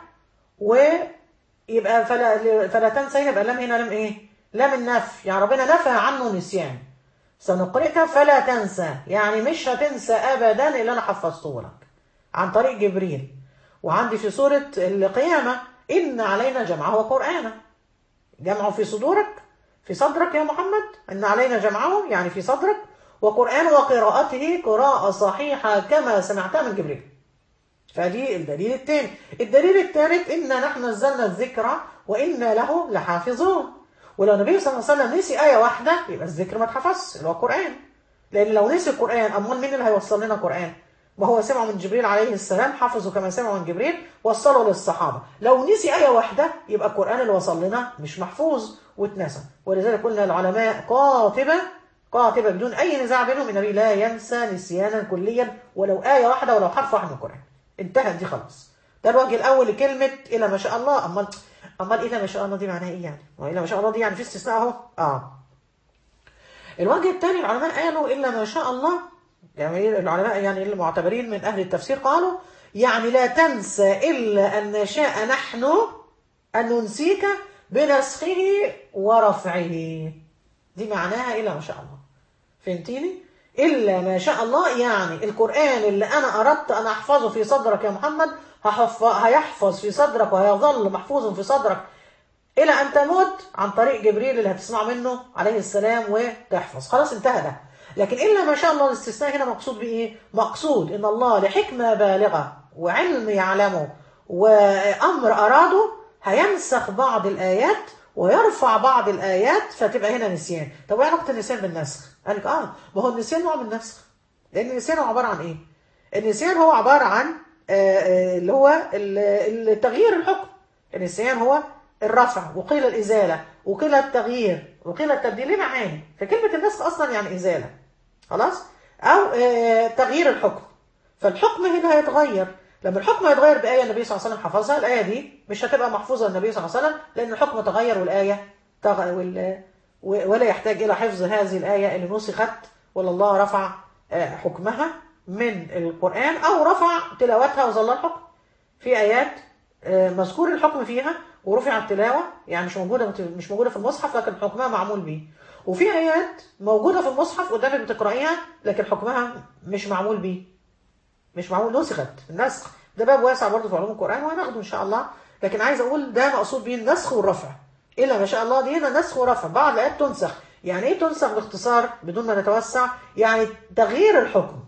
ويبقى فلا فلا تنسى هنا يبقى اللام هنا لام ايه؟ لام النفي يعني ربنا نفى عنه نسيان سنقرئك فلا تنسى يعني مش هتنسى ابدا اللي انا حفظته لك عن طريق جبريل وعندي في سورة القيامة إن علينا جمعه وقرآنه جمعه في صدورك في صدرك يا محمد إن علينا جمعه يعني في صدرك وقرآن وقراءته قراءة صحيحة كما سمعتها من جبريل فدي الدليل الثاني الدليل الثالث إن نحن نزلنا الذكر وإنا له لحافظون ولو النبي صلى الله عليه وسلم نسي آية واحدة يبقى الذكر ما اتحفظش اللي هو القرآن لأن لو نسي القرآن أمال مين اللي هيوصل لنا القرآن؟ ما هو سمعه من جبريل عليه السلام حفظه كما سمعه من جبريل وصله للصحابة لو نسي آية واحدة يبقى القرآن اللي وصل لنا مش محفوظ واتنسى ولذلك قلنا العلماء قاطبة قاطبة بدون أي نزاع بينهم النبي لا ينسى نسيانا كليا ولو آية واحدة ولو حرف واحد من القرآن انتهت دي خلاص ده الوجه الأول لكلمة إلى ما شاء الله أمال أمال إلى ما شاء الله دي معناها إيه يعني؟ وإلى ما شاء الله دي يعني في استثناء أهو آه الوجه الثاني العلماء قالوا إلا ما شاء الله يعني العلماء يعني المعتبرين من أهل التفسير قالوا يعني لا تنسى إلا أن نشاء نحن أن ننسيك بنسخه ورفعه دي معناها إلا ما شاء الله فهمتيني؟ إلا ما شاء الله يعني القرآن اللي أنا أردت أن أحفظه في صدرك يا محمد هحف- هيحفظ في صدرك وهيظل محفوظ في صدرك إلى أن تموت عن طريق جبريل اللي هتسمع منه عليه السلام وتحفظ خلاص انتهى ده لكن إلا ما شاء الله الاستثناء هنا مقصود بإيه؟ مقصود إن الله لحكمة بالغة وعلم يعلمه وأمر أراده هينسخ بعض الآيات ويرفع بعض الآيات فتبقى هنا نسيان طب وإيه علاقة النسيان بالنسخ؟ قال لك آه ما هو النسيان نوع من النسخ لأن النسيان هو عبارة عن إيه؟ النسيان هو عبارة عن آه، آه، اللي هو ال- التغيير الحكم النسيان هو الرفع وقيل الإزالة وقيل التغيير وقيل التبديل ليه معاني فكلمة النسخ أصلا يعني إزالة خلاص أو آه، تغيير الحكم فالحكم هنا هيتغير لما الحكم هيتغير بآية النبي صلى الله عليه وسلم حفظها الآية دي مش هتبقى محفوظة للنبي صلى الله عليه وسلم لأن الحكم تغير والآية تغ... وال... و- ولا يحتاج إلى حفظ هذه الآية اللي نسخت ولا الله رفع آه، حكمها من القرآن أو رفع تلاوتها وظل الحكم في آيات آه، مذكور الحكم فيها ورفع التلاوة يعني مش موجودة مش موجودة في المصحف لكن حكمها معمول به وفي آيات موجودة في المصحف قدامك بتقرأيها لكن حكمها مش معمول به مش معمول نسخت النسخ ده باب واسع برضه في علوم القرآن وهناخده إن شاء الله لكن عايز أقول ده مقصود بيه النسخ والرفع إلا ما شاء الله دي هنا نسخ ورفع بعض الآيات تنسخ يعني إيه تنسخ باختصار بدون ما نتوسع يعني تغيير الحكم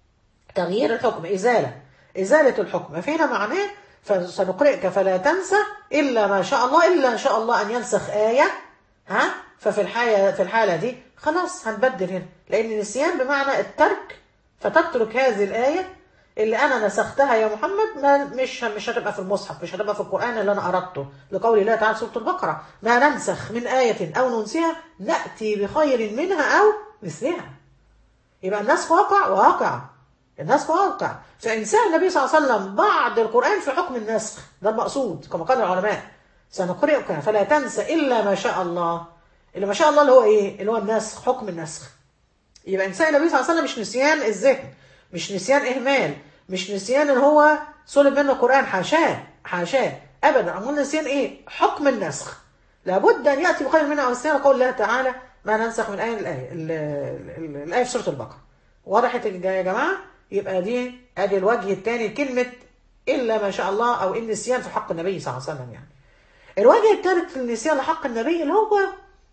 تغيير الحكم إزالة إزالة الحكم فينا معناه فسنقرئك فلا تنسى إلا ما شاء الله إلا إن شاء الله أن ينسخ آية ها ففي الحالة في الحالة دي خلاص هنبدل هنا لأن النسيان بمعنى الترك فتترك هذه الآية اللي أنا نسختها يا محمد ما مش مش هتبقى في المصحف مش هتبقى في القرآن اللي أنا أردته لقول الله تعالى سورة البقرة ما ننسخ من آية أو ننسيها نأتي بخير منها أو مثلها يبقى النسخ واقع واقع النسخ واقع فإنسان النبي صلى الله عليه وسلم بعد القرآن في حكم النسخ ده المقصود كما قال العلماء سنقرئك فلا تنسى إلا ما شاء الله اللي ما شاء الله اللي هو إيه اللي هو النسخ حكم النسخ يبقى إنسان النبي صلى الله عليه وسلم مش نسيان الذهن مش نسيان إهمال مش نسيان إن هو سلب منه القرآن حاشاه حاشاه أبدا أمال نسيان إيه حكم النسخ لابد أن يأتي بخير منها أو نسيان قول الله تعالى ما ننسخ من آية الآية ال- ال- ال- الآية في سورة البقرة وضحت يا جماعة يبقى دي ادي الوجه الثاني لكلمة إلا ما شاء الله أو النسيان في حق النبي صلى الله عليه وسلم يعني الوجه الثالث في النسيان لحق النبي اللي هو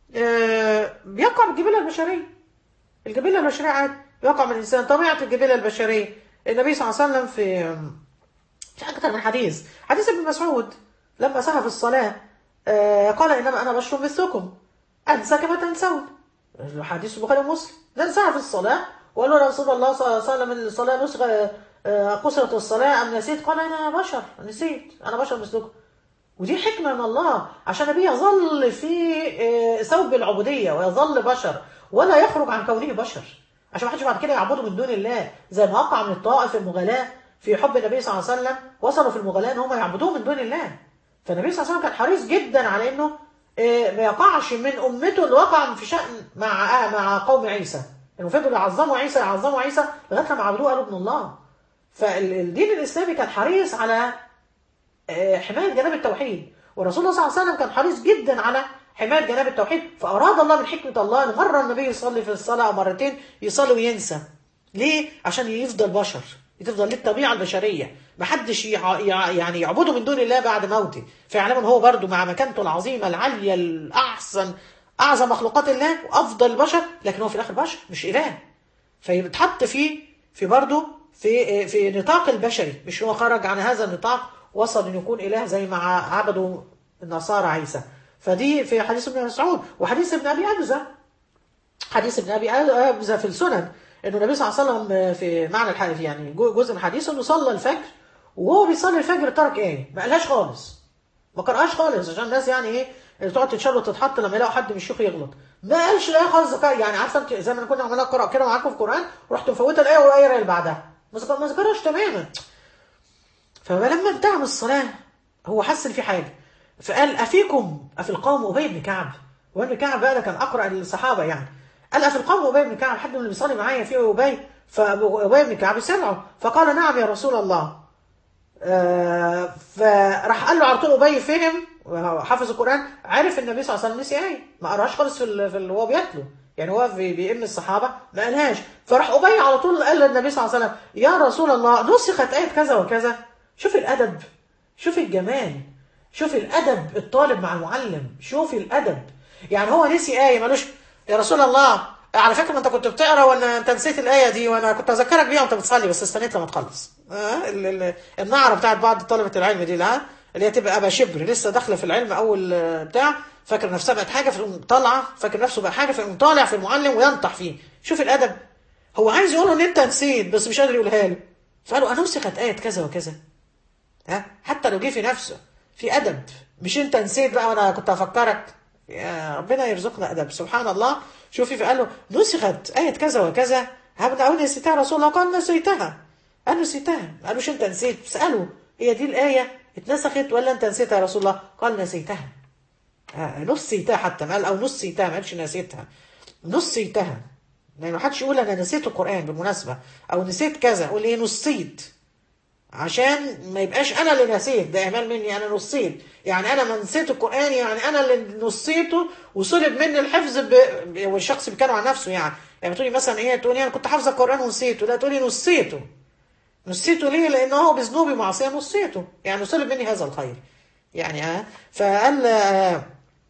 آه، بيقع بالجبلة البشرية الجبلة البشرية عادي بيقع من الإنسان طبيعة الجبلة البشرية النبي صلى الله عليه وسلم في في أكثر من حديث حديث ابن مسعود لما سهى في الصلاة آه، قال إنما أنا بشر مثلكم أنسى كما تنسون حديث البخاري ومسلم ننسى في الصلاة وقال له يا رسول الله صلى الله عليه وسلم إن الصلاة نسخة آه، قصرت الصلاة أم نسيت قال أنا بشر نسيت أنا بشر مثلكم ودي حكمة من الله عشان النبي يظل في آه، ثوب العبودية ويظل بشر ولا يخرج عن كونه بشر عشان ما حدش بعد كده يعبده من دون الله زي ما وقع من الطائف المغالاة في حب النبي صلى الله عليه وسلم وصلوا في المغالاة ان هم يعبدوه من دون الله فالنبي صلى الله عليه وسلم كان حريص جدا على انه آه، ما يقعش من امته اللي وقع في شأن مع آه، مع قوم عيسى انه فضلوا يعظموا عيسى يعظموا عيسى لغايه لما عبدوه قالوا ابن الله فالدين الاسلامي كان حريص على آه، حماية جناب التوحيد والرسول صلى الله عليه وسلم كان حريص جدا على حماية جناب التوحيد فأراد الله من حكمة الله أن مرة النبي يصلي في الصلاة أو مرتين يصلي وينسى ليه؟ عشان يفضل بشر تفضل ليه الطبيعة البشرية محدش يع... يع... يعني يعبده من دون الله بعد موته فيعلم هو برضو مع مكانته العظيمة العالية الأحسن أعظم مخلوقات الله وأفضل البشر لكن هو في الآخر بشر مش إله فيتحط في في برضه في في نطاق البشري مش هو خرج عن هذا النطاق وصل ان يكون اله زي ما عبدوا النصارى عيسى فدي في حديث ابن مسعود وحديث ابن ابي ابزه حديث ابن ابي ابزه في السنن انه النبي صلى الله عليه وسلم في معنى الحديث يعني جزء من الحديث انه صلى الفجر وهو بيصلي الفجر ترك ايه؟ ما قالهاش خالص ما قرأهاش خالص عشان الناس يعني ايه اللي تقعد تتشال وتتحط لما يلاقوا حد من الشيوخ يغلط ما قالش الايه خالص ذكر يعني عارفه انت زي ما كنا عمالين نقرا كده معاكم في القران ورحت مفوته الايه والايه اللي بعدها ما ذكر- ما ذكرهاش تماما فلما انتهى من الصلاه هو حس ان في حاجه فقال افيكم افي القوم ابي بن كعب وابن كعب بقى ده كان اقرا الصحابه يعني قال افي القوم ابي بن كعب حد من اللي بيصلي معايا فيه ابي فابي بن كعب سمعه فقال نعم يا رسول الله آه، فراح قال له على طول ابي فهم حافظ القران عرف النبي صلى الله عليه وسلم نسي ايه ما قراهاش خالص في ال- في ال- وهو بيتلو يعني هو بي- بيئم الصحابه ما قالهاش فراح ابي على طول قال للنبي صلى الله عليه وسلم يا رسول الله نسخت ايه كذا وكذا شوف الادب شوف الجمال شوف الادب الطالب مع المعلم شوف الادب يعني هو نسي ايه مالوش يا رسول الله على فكره ما انت كنت بتقرا وانا انت نسيت الايه دي وانا كنت اذكرك بيها وانت بتصلي بس استنيت لما تخلص آه ال- ال- النعره بتاعت بعض طلبه العلم دي لا اللي هي تبقى ابا شبر لسه داخله في العلم اول آه، بتاع فاكر نفسها بقت حاجه فيقوم طالعه فاكر نفسه بقى حاجه فيقوم طالع في المعلم وينطح فيه شوف الادب هو عايز يقول له ان انت نسيت بس مش قادر يقولها له فقالوا انا نسخت ايه كذا وكذا ها حتى لو جه في نفسه في ادب مش انت نسيت بقى وانا كنت افكرك يا ربنا يرزقنا ادب سبحان الله شوفي فقال له نسخت ايه كذا وكذا هبدا اقول نسيتها يا رسول الله قال نسيتها قال نسيتها ما قالوش انت نسيت ساله هي دي الايه اتنسخت ولا انت نسيتها يا رسول الله قال نسيتها آه، نسيتها حتى ما قال او نسيتها ما قالش نسيتها نسيتها يعني ما حدش يقول انا نسيت القران بالمناسبه او نسيت كذا قول ايه نسيت عشان ما يبقاش انا اللي نسيت ده اهمال مني انا نسيت يعني انا ما نسيت القران يعني انا اللي نسيته وسلب مني الحفظ ب... والشخص بيتكلم عن نفسه يعني يعني تقولي مثلا ايه تقولي انا كنت حافظه القران ونسيته لا تقولي نسيته نسيته ليه لان هو بذنوبي معصيه نسيته يعني سلب مني هذا الخير يعني اه فقال آه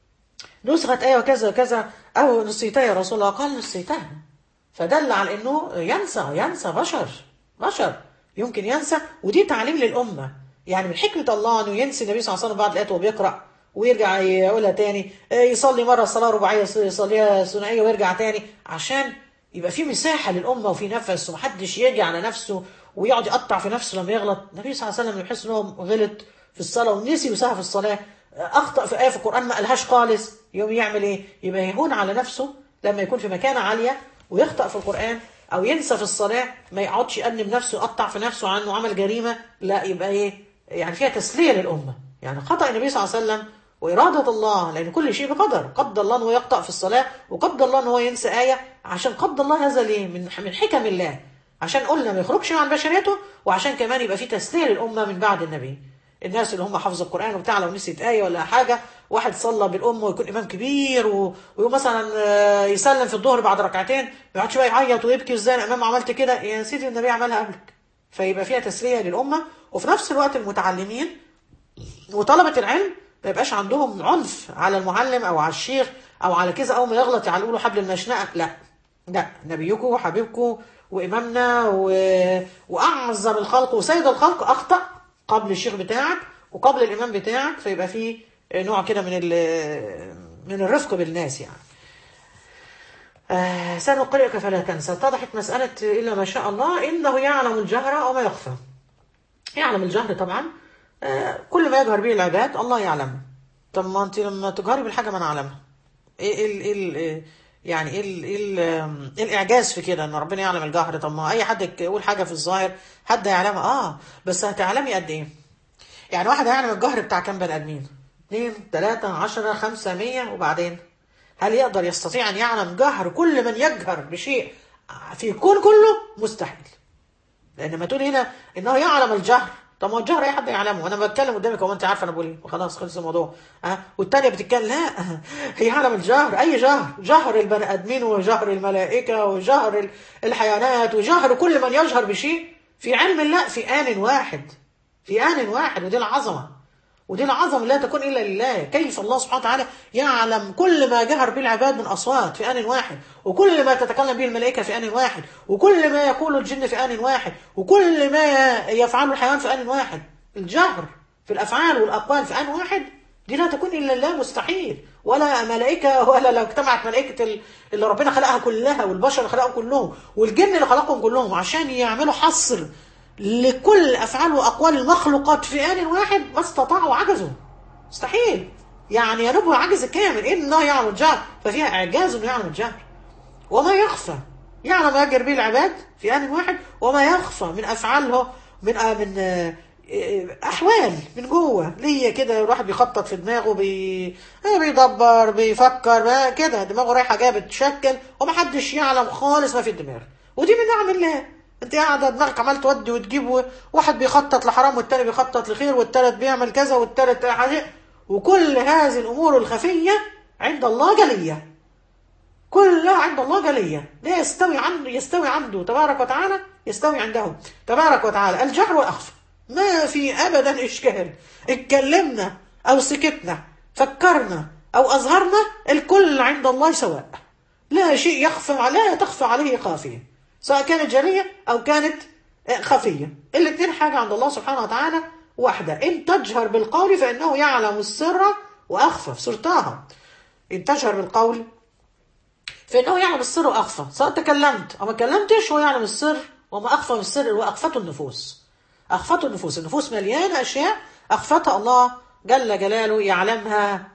نسخت ايه وكذا وكذا او نسيتها يا رسول الله قال نسيتها فدل على انه ينسى ينسى بشر بشر يمكن ينسى ودي تعليم للامه يعني من حكمه الله انه ينسي النبي صلى الله عليه وسلم بعض الايات وهو بيقرا ويرجع يقولها تاني آه، يصلي مره صلاه رباعيه يصليها ثنائيه ويرجع تاني عشان يبقى في مساحه للامه وفي نفس ومحدش يجي على نفسه ويقعد يقطع في نفسه لما يغلط النبي صلى الله عليه وسلم يحس ان هو غلط في الصلاه ونسي وسهى في الصلاه اخطا في ايه في القران ما قالهاش خالص يوم يعمل ايه يبقى يهون على نفسه لما يكون في مكانه عاليه ويخطأ في القرآن أو ينسى في الصلاة ما يقعدش يأنب نفسه يقطع في نفسه عنه عمل جريمة لا يبقى إيه يعني فيها تسلية للأمة يعني خطأ النبي صلى الله عليه وسلم وإرادة الله لأن كل شيء بقدر قدر الله أنه يقطع في الصلاة وقدر الله أنه ينسى آية عشان قدر الله هذا ليه من من حكم الله عشان قلنا ما يخرجش عن بشريته وعشان كمان يبقى في تسلية للأمة من بعد النبي الناس اللي هم حافظوا القرآن وبتاع لو نسيت آية ولا حاجة واحد صلى بالأم ويكون إمام كبير و... ويقوم مثلا آه، يسلم في الظهر بعد ركعتين ما يقعدش بقى يعيط ويبكي ازاي أنا إمام عملت كده يا سيدي النبي عملها قبلك فيبقى فيها تسلية للأمة وفي نفس الوقت المتعلمين وطلبة العلم ما يبقاش عندهم عنف على المعلم او على الشيخ او على كذا اول ما يغلط يعلقوا له حبل المشنقه لا لا نبيكم وحبيبكم وامامنا و... واعظم الخلق وسيد الخلق اخطا قبل الشيخ بتاعك وقبل الامام بتاعك فيبقى في نوع كده من ال... من الرفق بالناس يعني آه سنقرئك فلا تنسى اتضحت مسألة إلا ما شاء الله إنه يعلم الجهر وما يخفى يعلم الجهر طبعا آه كل ما يجهر به العباد الله يعلم طب ما أنت لما تجهري بالحاجة ما نعلمها إيه إيه إيه إيه يعني إيه, ال- إيه, ال- إيه الإعجاز في كده إن ربنا يعلم الجهر طب ما أي حد يقول حاجة في الظاهر حد يعلمها آه بس هتعلمي قد إيه يعني واحد هيعلم الجهر بتاع كام بني آدمين اتنين تلاتة عشرة خمسة مية وبعدين هل يقدر يستطيع أن يعلم جهر كل من يجهر بشيء في الكون كله مستحيل لأن ما تقول هنا إنه يعلم الجهر طب ما هو الجهر أي حد يعلمه أنا بتكلم قدامك هو أنت عارفة أنا بقول إيه وخلاص خلص الموضوع أه والتانية بتتكلم لا هي يعلم الجهر أي جهر جهر البني آدمين وجهر الملائكة وجهر ال- الحيوانات وجهر كل من يجهر بشيء في علم الله في آن واحد في آن واحد ودي العظمة ودي العظمة لا تكون إلا لله كيف الله سبحانه وتعالى يعلم كل ما جهر به العباد من أصوات في آن واحد وكل ما تتكلم به الملائكة في آن واحد وكل ما يقول الجن في آن واحد وكل ما يفعله الحيوان في آن واحد الجهر في الأفعال والأقوال في آن واحد دي لا تكون إلا لله مستحيل ولا ملائكة ولا لو اجتمعت ملائكة ال- اللي ربنا خلقها كلها والبشر اللي خلقهم كلهم والجن اللي خلقهم كلهم عشان يعملوا حصر لكل أفعال وأقوال المخلوقات في آن واحد ما استطاعوا عجزوا مستحيل يعني ينبه عجز كامل إنه يعلم الجهر ففيها إعجاز إنه يعلم الجهر وما يخفى يعلم ما يجري به العباد في آن واحد وما يخفى من أفعاله من آه من آه، آه، أحوال من جوه ليا كده الواحد بيخطط في دماغه بي آه، بيدبر بيفكر بقى كده دماغه رايحة جاية بتشكل ومحدش يعلم خالص ما في الدماغ ودي من نعم الله انت قاعده دماغك عمال تودي وتجيب واحد بيخطط لحرام والتاني بيخطط لخير والتالت بيعمل كذا والتالت حاجة وكل هذه الامور الخفيه عند الله جليه كلها عند الله جلية لا يستوي عنده يستوي عنده تبارك وتعالى يستوي عنده تبارك وتعالى الجهر والأخفى ما في أبدا إشكال اتكلمنا أو سكتنا فكرنا أو أظهرنا الكل عند الله سواء لا شيء يخفى لا تخفى عليه خافية سواء كانت جلية أو كانت آه، خفية الاثنين حاجة عند الله سبحانه وتعالى واحدة إن تجهر بالقول فإنه يعلم السر وأخفى في سورة طه إن تجهر بالقول فإنه يعلم السر وأخفى سواء تكلمت أو ما كلمتش هو يعلم السر وما أخفى من السر وأخفته النفوس أخفته النفوس النفوس مليانة أشياء أخفتها الله جل جلاله يعلمها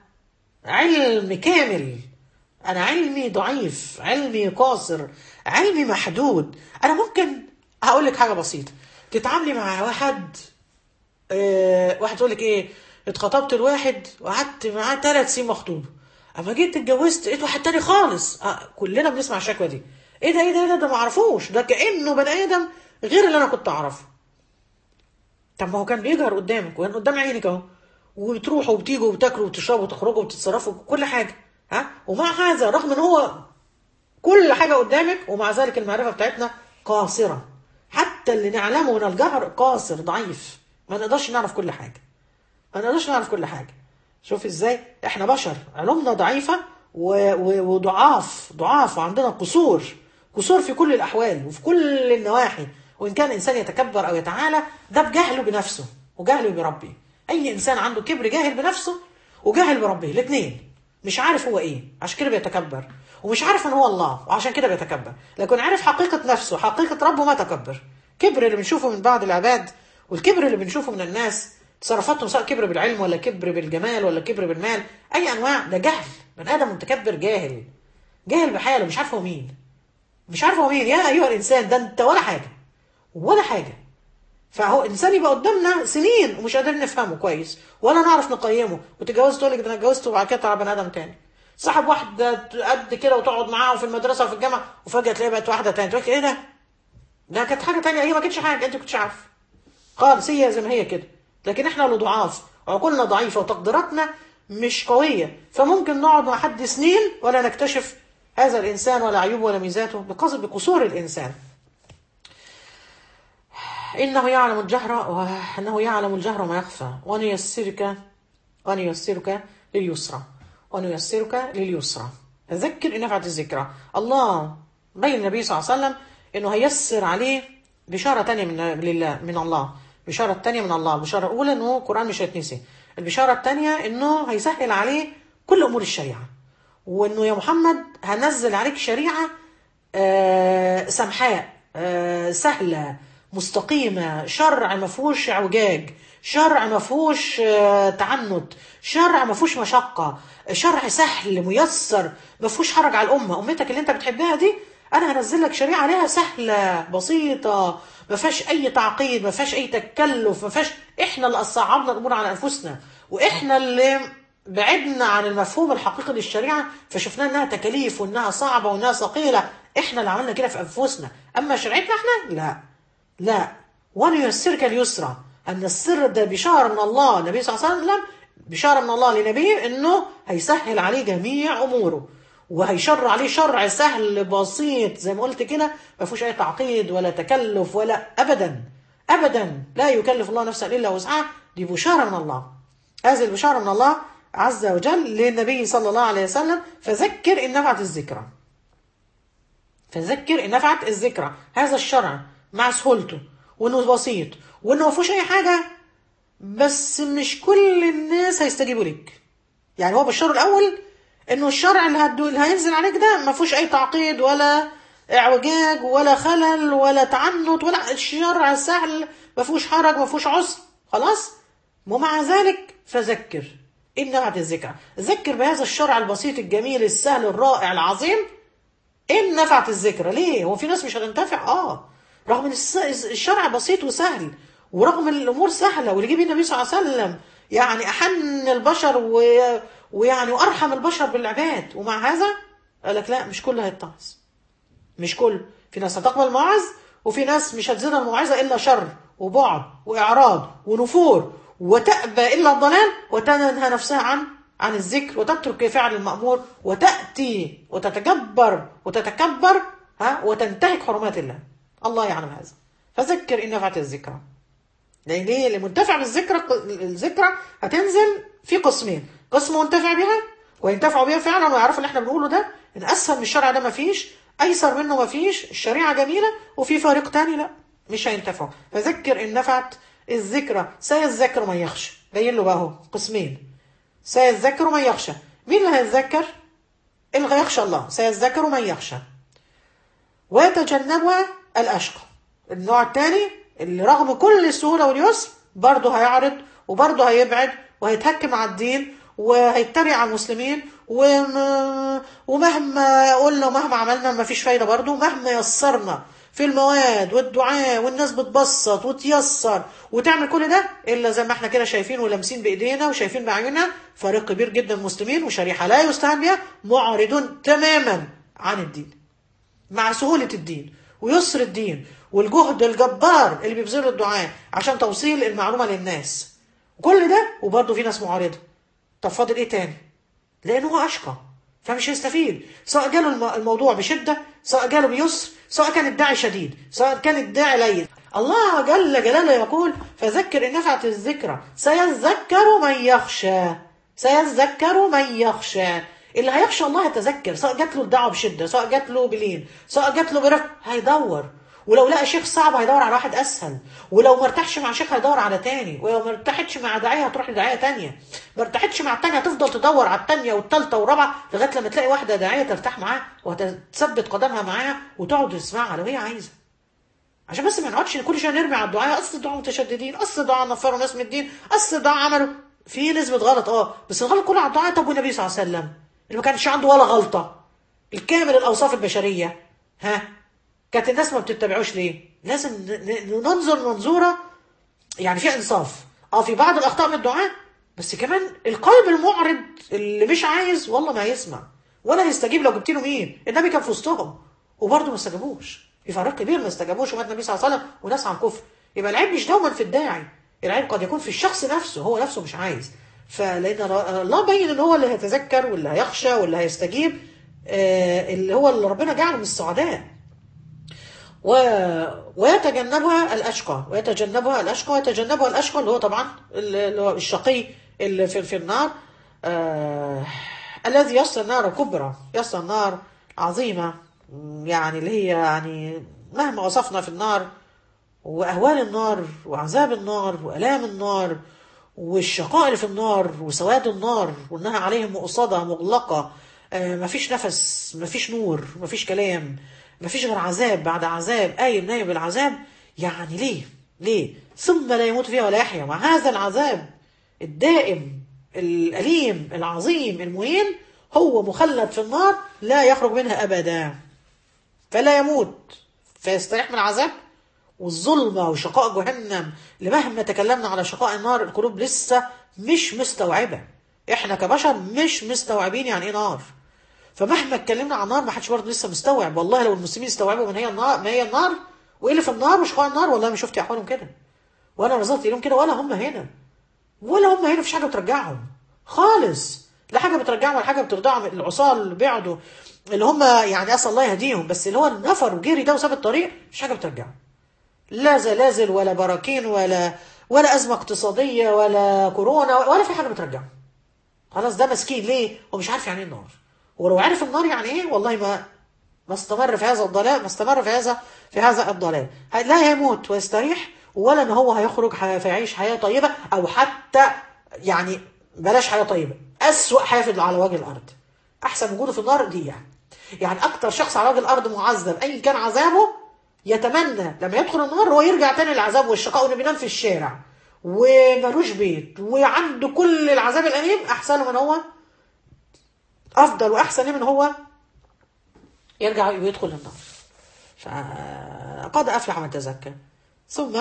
علم كامل أنا علمي ضعيف علمي قاصر علمي محدود أنا ممكن هقول لك حاجة بسيطة تتعاملي مع واحد آه، واحد يقول لك ايه اتخطبت لواحد وقعدت معاه ثلاث سنين مخطوب اما جيت اتجوزت لقيت واحد تاني خالص آه كلنا بنسمع الشكوى دي ايه ده ايه ده ايه ده ده ما اعرفوش ده كانه بني ادم غير اللي انا كنت اعرفه طب ما هو كان بيجهر قدامك وكان قدام عينك اهو وبتروحوا وبتيجوا وبتاكلوا وتشربوا وتخرجوا وتتصرفوا كل حاجه ها ومع هذا رغم ان هو كل حاجة قدامك ومع ذلك المعرفة بتاعتنا قاصرة حتى اللي نعلمه من الجهر قاصر ضعيف ما نقدرش نعرف كل حاجة ما نقدرش نعرف كل حاجة شوف ازاي احنا بشر علومنا ضعيفة و... و... وضعاف ضعاف وعندنا قصور قصور في كل الأحوال وفي كل النواحي وإن كان الإنسان يتكبر أو يتعالى ده بجهله بنفسه وجهله بربه أي إنسان عنده كبر جاهل بنفسه وجاهل بربه الاثنين مش عارف هو ايه عشان كده بيتكبر ومش عارف ان هو الله وعشان كده بيتكبر لكن عارف حقيقة نفسه حقيقة ربه ما تكبر كبر اللي بنشوفه من بعض العباد والكبر اللي بنشوفه من الناس تصرفاتهم سواء كبر بالعلم ولا كبر بالجمال ولا كبر بالمال اي انواع ده جهل من ادم متكبر جاهل جاهل بحاله مش عارف هو مين مش عارف هو مين يا ايها الانسان ده انت ولا حاجه ولا حاجه فهو انسان يبقى قدامنا سنين ومش قادرين نفهمه كويس ولا نعرف نقيمه وتتجوز تقول لك ده انا اتجوزت وبعد كده طلع بني ادم تاني صاحب واحده قد كده وتقعد معاه في المدرسه وفي الجامعه وفجاه تلاقي بقت واحده تانية تقول لك ايه ده؟ ده كانت حاجه تانية هي ما كانتش حاجه انت كنتش عارف خالص هي زي ما هي كده لكن احنا اللي ضعاف عقولنا ضعيفه وتقديراتنا مش قويه فممكن نقعد مع حد سنين ولا نكتشف هذا الانسان ولا عيوبه ولا ميزاته بقصد بقصور الانسان إنه يعلم الجهر وأنه يعلم الجهر ما يخفى ونيسرك ونيسرك لليسرى ونيسرك لليسرى تذكر إن نفعت الذكرى الله بين النبي صلى الله عليه وسلم إنه هيسر عليه بشارة تانية من لله من الله بشارة تانية من الله البشارة الأولى إنه القرآن مش هيتنسي البشارة التانية إنه هيسهل عليه كل أمور الشريعة وإنه يا محمد هنزل عليك شريعة آه، سمحاء آه، سهلة مستقيمة شرع ما فيهوش اعوجاج شرع ما فيهوش آه، تعنت شرع ما فيهوش مشقة شرع سهل ميسر ما فيهوش حرج على الأمة أمتك اللي أنت بتحبها دي أنا هنزل لك شريعة عليها سهلة بسيطة ما فيهاش أي تعقيد ما فيهاش أي تكلف ما فيهاش إحنا اللي صعبنا الأمور على أنفسنا وإحنا اللي بعدنا عن المفهوم الحقيقي للشريعة فشفنا انها تكاليف وانها صعبة وانها ثقيلة احنا اللي عملنا كده في انفسنا اما شريعتنا احنا لا لا ونيسرك اليسرى ان السر ده بشارة من الله النبي صلى الله عليه وسلم بشارة من الله لنبيه انه هيسهل عليه جميع اموره وهيشرع عليه شرع سهل بسيط زي ما قلت كده ما فيهوش اي تعقيد ولا تكلف ولا ابدا ابدا لا يكلف الله نفسا الا وسعها دي بشارة من الله هذه البشارة من الله عز وجل للنبي صلى الله عليه وسلم فذكر إن نفعت الذكرى فذكر إن نفعت الذكرى هذا الشرع مع سهولته وإنه بسيط وإنه ما فيهوش أي حاجة بس مش كل الناس هيستجيبوا لك يعني هو بشره الأول إنه الشرع اللي, هدو اللي هينزل عليك ده ما فيهوش أي تعقيد ولا اعوجاج ولا خلل ولا تعنت ولا الشرع سهل ما فيهوش حرج ما فيهوش عسر خلاص ومع ذلك فذكر إن نفعت الذكرى ذكر بهذا الشرع البسيط الجميل السهل الرائع العظيم إن نفعت الذكرى ليه هو في ناس مش هتنتفع آه رغم ان الس- الشرع بسيط وسهل ورغم ان الامور سهله واللي جه بيه النبي صلى الله عليه وسلم يعني احن البشر و... ويعني وارحم البشر بالعباد ومع هذا قال لك لا مش كله هيتعظ مش كل في ناس هتقبل المواعظ وفي ناس مش هتزيد الموعظة إلا شر وبعد وإعراض ونفور وتأبى إلا الضلال وتنهى نفسها عن عن الذكر وتترك فعل المأمور وتأتي وتتجبر وتتكبر ها وتنتهك حرمات الله الله يعلم هذا فذكر إن نفعت الذكرى لأن ليه اللي منتفع بالذكرى الذكرى هتنزل في قسمين قسم منتفع بها وينتفعوا بها فعلا ويعرفوا اللي احنا بنقوله ده ان اسهل من الشرع ده مفيش ايسر منه مفيش الشريعه جميله وفي فريق تاني لا مش هينتفعوا فذكر ان نفعت الذكرى سيذكر من يخشى باين له بقى اهو قسمين سيذكر من يخشى مين اللي هيتذكر اللي هيخشى الله سيذكر من يخشى ويتجنبها الأشقى النوع الثاني اللي رغم كل السهولة واليسر برضه هيعرض وبرضه هيبعد وهيتهكم على الدين وهيتريق على المسلمين وم... ومهما قلنا ومهما عملنا ما فيش فايدة برضه مهما يسرنا في المواد والدعاء والناس بتبسط وتيسر وتعمل كل ده الا زي ما احنا كده شايفين ولامسين بايدينا وشايفين باعيننا فريق كبير جدا من المسلمين وشريحه لا يستهان بها معرضون تماما عن الدين مع سهولة الدين ويسر الدين والجهد الجبار اللي بيبذله الدعاء عشان توصيل المعلومة للناس كل ده وبرضه في ناس معارضة طب فاضل ايه تاني لانه هو اشقى فمش هيستفيد سواء جاله الم- الموضوع بشدة سواء جاله بيسر سواء كان الداعي شديد سواء كان الداعي لين الله جل جلاله يقول فذكر ان نفعت الذكرى سيذكر من يخشى سيذكر من يخشى اللي هيخشى الله يتذكر سواء جات له الدعوه بشده سواء جات له بلين سواء جات له برفق هيدور ولو لقى شيخ صعب هيدور على واحد اسهل ولو ما ارتاحش مع شيخ هيدور على تاني ولو ما ارتاحتش مع داعيه هتروح لداعيه تانيه ما ارتاحتش مع التانيه هتفضل تدور على التانيه والتالته والرابعه لغايه لما تلاقي واحده داعيه ترتاح معاها وهتثبت قدمها معاها وتقعد تسمعها لو هي عايزه عشان بس ما نقعدش كل شويه نرمي على الدعاء اصل الدعاء متشددين اصل الدعاء نفروا ناس من الدين اصل الدعاء عملوا في نسبه غلط اه بس الغلط كله على الدعاء طب والنبي صلى الله عليه وسلم اللي ما كانش عنده ولا غلطه الكامل الاوصاف البشريه ها كانت الناس ما بتتبعوش ليه لازم ن- ن- ننظر منظوره يعني في انصاف اه في بعض الاخطاء من الدعاء بس كمان القلب المعرض اللي مش عايز والله ما هيسمع ولا هيستجيب لو جبت له مين النبي كان في وسطهم وبرضه ما استجابوش في فريق كبير ما استجابوش ومات النبي صلى الله عليه وسلم وناس عن كفر يبقى العيب مش دوما في الداعي العيب قد يكون في الشخص نفسه هو نفسه مش عايز فلان الله بين ان هو اللي هيتذكر واللي هيخشى واللي هيستجيب آه اللي هو اللي ربنا جعله من السعداء و... ويتجنبها الأشقى ويتجنبها الأشقى ويتجنبها الأشقى اللي هو طبعا اللي هو الشقي اللي في, في النار آه الذي يصل نار كبرى يصل نار عظيمة يعني اللي هي يعني مهما وصفنا في النار وأهوال النار وعذاب النار وألام النار والشقاء اللي في النار وسواد النار وإنها عليهم مؤصدة مغلقة آه مفيش نفس مفيش نور مفيش كلام مفيش غير عذاب بعد عذاب قايم نايم بالعذاب يعني ليه ليه ثم لا يموت فيها ولا يحيا مع هذا العذاب الدائم الأليم العظيم المهين هو مخلد في النار لا يخرج منها أبدا فلا يموت فيستريح من العذاب والظلمة وشقاء جهنم لمهما تكلمنا على شقاء النار القلوب لسه مش مستوعبة احنا كبشر مش مستوعبين يعني ايه نار فمهما اتكلمنا عن النار ما حدش برضه لسه مستوعب والله لو المسلمين استوعبوا من هي النار ما هي النار وايه اللي في النار وشقاء النار والله ما شفت احوالهم كده ولا نظرت اليهم كده ولا هم هنا ولا هم هنا مفيش حاجه بترجعهم خالص لا حاجه بترجعهم ولا حاجه بترضعهم العصاه اللي بعدوا اللي هم يعني اسال الله يهديهم بس اللي هو النفر وجري ده وساب الطريق مفيش حاجه بترجعهم لا زلازل ولا براكين ولا ولا ازمه اقتصاديه ولا كورونا ولا في حاجه بترجعهم خلاص ده مسكين ليه هو مش عارف يعني ايه النار ولو عرف النار يعني ايه والله ما ما استمر في هذا الضلال ما استمر في هذا في هذا الضلال لا يموت ويستريح ولا ان هو هيخرج فيعيش حياه طيبه او حتى يعني بلاش حياه طيبه اسوأ حافظ على وجه الارض احسن وجوده في النار دي يعني يعني اكتر شخص على وجه الارض معذب ايا كان عذابه يتمنى لما يدخل النار هو يرجع تاني للعذاب والشقاء وانه بينام في الشارع ومالوش بيت وعنده كل العذاب الاليم احسن من هو افضل واحسن من هو يرجع ويدخل النار فقد افلح من تزكى ثم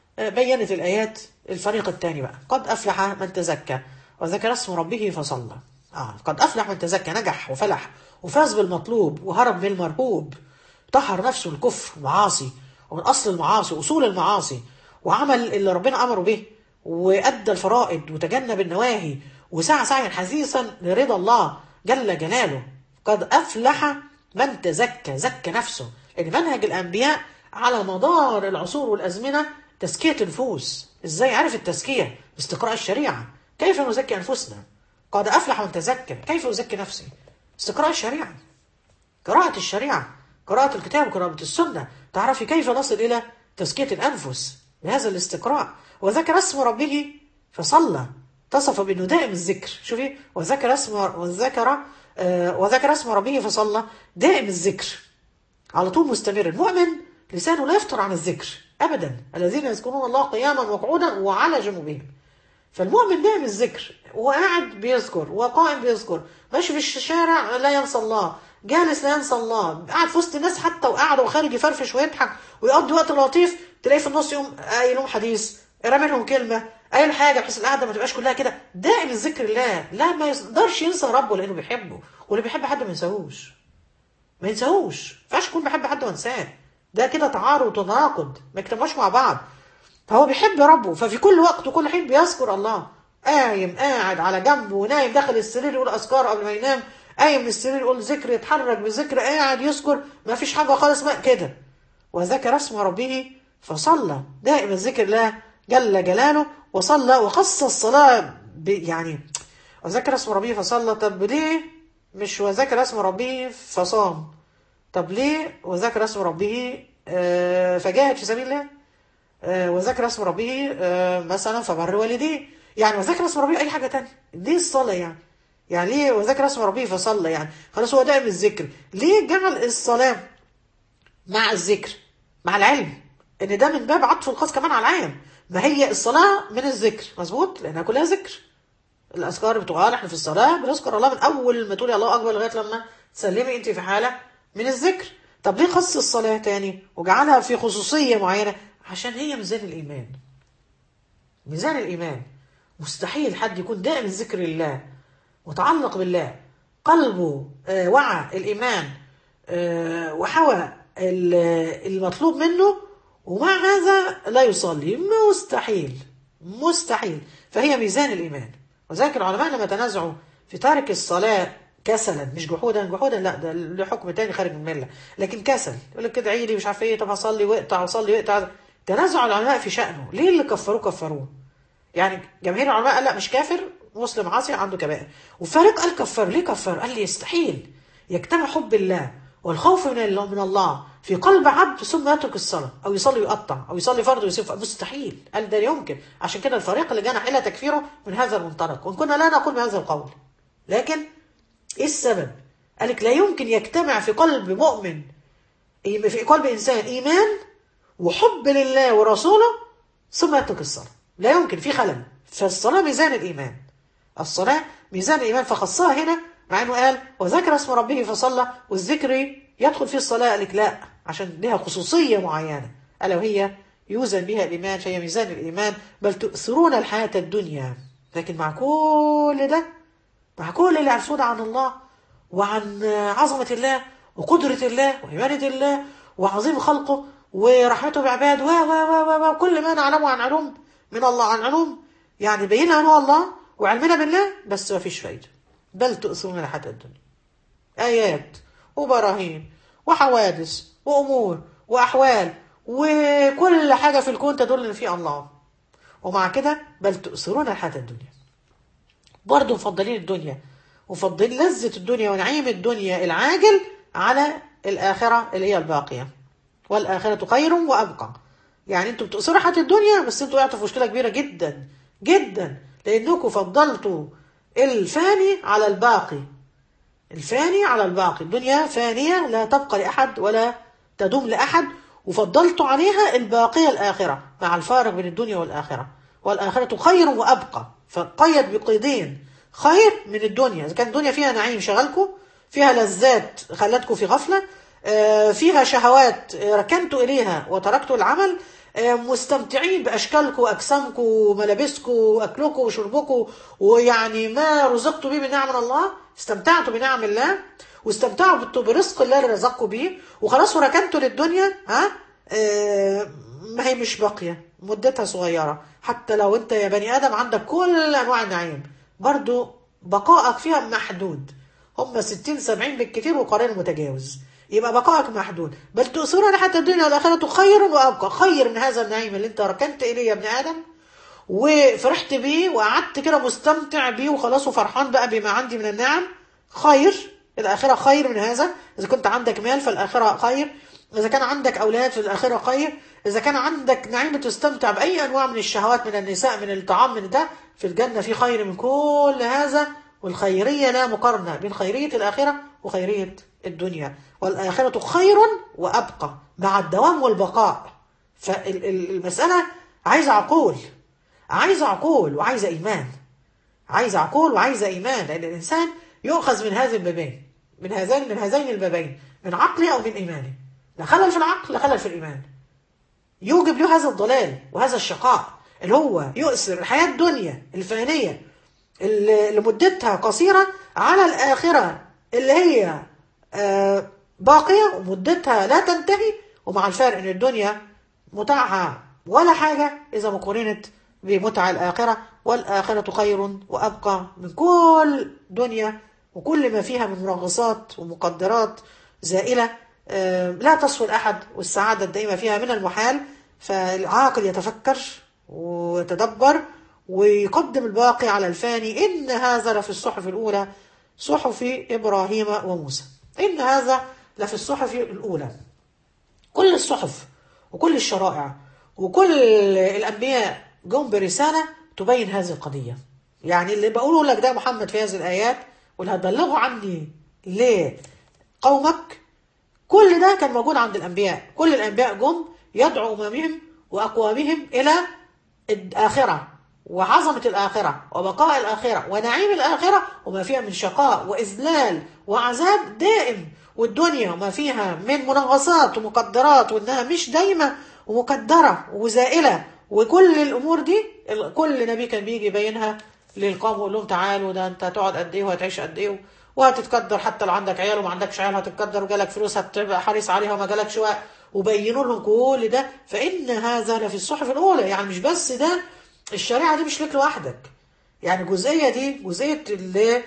بينت الايات الفريق الثاني بقى قد افلح من تزكى وذكر اسم ربه فصلى اه قد افلح من تزكى نجح وفلح وفاز بالمطلوب وهرب من المرهوب طهر نفسه الكفر والمعاصي ومن اصل المعاصي اصول المعاصي وعمل اللي ربنا امره به وادى الفرائض وتجنب النواهي وسعى سعيا حثيثا لرضا الله جل جلاله قد افلح من تزكى زكى نفسه لان منهج الانبياء على مدار العصور والازمنه تزكيه النفوس ازاي عرف التزكيه باستقراء الشريعه كيف نزكي انفسنا قد افلح من تزكى كيف ازكي نفسي استقراء الشريعه قراءه الشريعه قراءه الكتاب وقراءه السنه تعرفي كيف نصل الى تزكيه الانفس بهذا الاستقراء وذكر اسم ربه فصلى تصف بانه دائم الذكر شوفي وذكر اسم وذكر آه وذكر اسم ربه فصلى دائم الذكر على طول مستمر المؤمن لسانه لا يفتر عن الذكر ابدا الذين يذكرون الله قياما وقعودا وعلى جنوبهم فالمؤمن دائم الذكر وقاعد بيذكر وقائم بيذكر ماشي في الشارع لا ينسى الله جالس لا ينسى الله قاعد في وسط الناس حتى وقاعد وخارج يفرفش ويضحك ويقضي وقت لطيف تلاقي في النص يوم قايل لهم حديث رامي لهم كلمه قايل حاجه بحيث القعده ما تبقاش كلها كده دائم الذكر الله لا ما يقدرش ينسى ربه لانه بيحبه واللي بيحب حد ما ينساهوش ما ينساهوش ما ينفعش يكون بحب حد وانساه ده كده تعارض وتناقض ما يجتمعوش مع بعض فهو بيحب ربه ففي كل وقت وكل حين بيذكر الله قايم قاعد على جنبه ونايم داخل السرير يقول اذكار قبل ما ينام قايم من السرير يقول ذكر يتحرك بذكر قاعد يذكر ما فيش حاجه خالص ما كده وذكر اسم ربه فصلى دائما ذكر الله جل جلاله وصلى وخص الصلاه يعني وذكر اسم ربه فصلى طب ليه مش وذكر اسم ربه فصام طب ليه وذكر اسم ربه آه فجاهد في سبيل الله آه وذكر اسم ربه آه مثلا فبر والديه يعني وذكر اسم ربه اي حاجه تانية دي الصلاه يعني يعني ليه وذكر اسم ربه فصلى يعني خلاص هو دائم الذكر ليه جعل الصلاه مع الذكر مع العلم ان ده من باب عطف الخاص كمان على العام ما هي الصلاه من الذكر مظبوط لانها كلها ذكر الاذكار بتقال احنا في الصلاه بنذكر الله من اول ما تقولي الله اكبر لغايه لما تسلمي انت في حاله من الذكر طب ليه خص الصلاه تاني وجعلها في خصوصيه معينه عشان هي ميزان الايمان ميزان الايمان مستحيل حد يكون دائم ذكر الله متعلق بالله قلبه آه وعى الايمان آه وحوى المطلوب منه ومع هذا لا يصلي مستحيل مستحيل فهي ميزان الايمان وذلك العلماء لما تنازعوا في تارك الصلاة كسلا مش جحودا جحودا لا ده له حكم تاني خارج من المله لكن كسل يقول لك كده عيدي مش عارف ايه طب هصلي واقطع وصلي واقطع تنازع العلماء في شأنه ليه اللي كفروه كفروه يعني جماهير العلماء قال لا مش كافر مسلم عاصي عنده كبائر وفارق قال كفر ليه كفر قال لي يستحيل يجتمع حب الله والخوف من الله من الله في قلب عبد ثم يترك الصلاه او يصلي ويقطع او يصلي فرض ويسيب مستحيل قال ده يمكن عشان كده الفريق اللي جنح الى تكفيره من هذا المنطلق وان كنا لا نقول بهذا القول لكن ايه السبب قالك لا يمكن يجتمع في قلب مؤمن في قلب انسان ايمان وحب لله ورسوله ثم يترك الصلاه لا يمكن في خلل فالصلاه ميزان الايمان الصلاه ميزان الايمان فخصها هنا مع انه قال وذكر اسم ربه فصلى والذكر يدخل فيه الصلاه قالك لا عشان لها خصوصيه معينه الا وهي يوزن بها الايمان فهي ميزان الايمان بل تؤثرون الحياه الدنيا لكن مع كل ده مع كل اللي عرفوه عن الله وعن عظمه الله وقدره الله وعباده الله وعظيم خلقه ورحمته بعباده و و و وكل ما نعلمه عن علوم من الله عن علوم يعني بينا هو الله وعلمنا بالله بس ما فيش فايده بل تؤثرون الحياه الدنيا ايات وبراهين وحوادث وامور واحوال وكل حاجه في الكون تدل ان في الله ومع كده بل تؤثرون الحياه الدنيا برضه مفضلين الدنيا ومفضلين لذة الدنيا ونعيم الدنيا العاجل على الآخرة اللي هي الباقية والآخرة خير وأبقى يعني انتوا بتؤثروا حياة الدنيا بس انتوا وقعتوا في مشكلة كبيرة جدا جدا لأنكم فضلتوا الفاني على الباقي الفاني على الباقي الدنيا فانية لا تبقى لأحد ولا تدوم لأحد وفضلتوا عليها الباقية الآخرة مع الفارق بين الدنيا والآخرة والآخرة خير وأبقى فقيد بقيدين خير من الدنيا إذا كانت الدنيا فيها نعيم شغلكم فيها لذات خلتكم في غفلة فيها شهوات ركنتوا إليها وتركتوا العمل مستمتعين بأشكالكم وأجسامكم وملابسكم وأكلكم وشربكم ويعني ما رزقتوا به من نعم من الله استمتعتوا بنعم الله واستمتعوا برزق الله اللي رزقكم بيه وخلاص وركنتوا للدنيا ها آه ما هي مش باقية مدتها صغيرة حتى لو انت يا بني آدم عندك كل أنواع النعيم برضو بقائك فيها محدود هم 60 70 بالكثير وقرين متجاوز يبقى بقائك محدود بل تؤثرون حتى الدنيا والآخرة خير وأبقى خير من هذا النعيم اللي انت ركنت إليه يا ابن آدم وفرحت بيه وقعدت كده مستمتع بيه وخلاص وفرحان بقى بما عندي من النعم خير الآخرة خير من هذا إذا كنت عندك مال فالآخرة خير إذا كان عندك أولاد في الآخرة خير إذا كان عندك نعيم تستمتع بأي أنواع من الشهوات من النساء من الطعام من ده في الجنة في خير من كل هذا والخيرية لا مقارنة بين خيرية الآخرة وخيرية الدنيا والآخرة خير وأبقى مع الدوام والبقاء فالمسألة عايزة عقول عايزة عقول وعايزة إيمان عايزة عقول وعايزة إيمان لأن الإنسان يؤخذ من هذه البابين من هذين من هذين البابين من عقله أو من إيمانه لا خلل في العقل لا خلل في الإيمان يوجب له هذا الضلال وهذا الشقاء اللي هو يؤثر الحياة الدنيا الفانية اللي مدتها قصيرة على الآخرة اللي هي باقية ومدتها لا تنتهي ومع الفرق ان الدنيا متعها ولا حاجة إذا مقارنت بمتع الآخرة والآخرة خير وأبقى من كل دنيا وكل ما فيها من منغصات ومقدرات زائلة لا تصفو الأحد والسعادة الدائمة فيها من المحال فالعاقل يتفكر ويتدبر ويقدم الباقي على الفاني إن هذا لفي الصحف الأولى صحف إبراهيم وموسى إن هذا لفي الصحف الأولى كل الصحف وكل الشرائع وكل الأنبياء جم برسالة تبين هذه القضية يعني اللي بقوله لك ده محمد في هذه الآيات واللي هتبلغه عني لقومك كل ده كان موجود عند الأنبياء كل الأنبياء جم يدعو أمامهم وأقوامهم إلى الآخرة وعظمة الآخرة وبقاء الآخرة ونعيم الآخرة وما فيها من شقاء وإذلال وعذاب دائم والدنيا وما فيها من منغصات ومقدرات وإنها مش دايمة ومقدرة وزائلة وكل الأمور دي كل نبي كان بيجي يبينها للقوم ويقول لهم تعالوا ده أنت هتقعد قد إيه وهتعيش قد إيه وهتتقدر حتى لو عندك عيال وما عندكش عيال هتتقدر وجالك فلوس هتبقى حريص عليها وما جالكش وقت وبينوا لهم كل ده فإن هذا لفي الصحف الأولى يعني مش بس ده الشريعة دي مش لك لوحدك يعني الجزئية دي جزئية اللي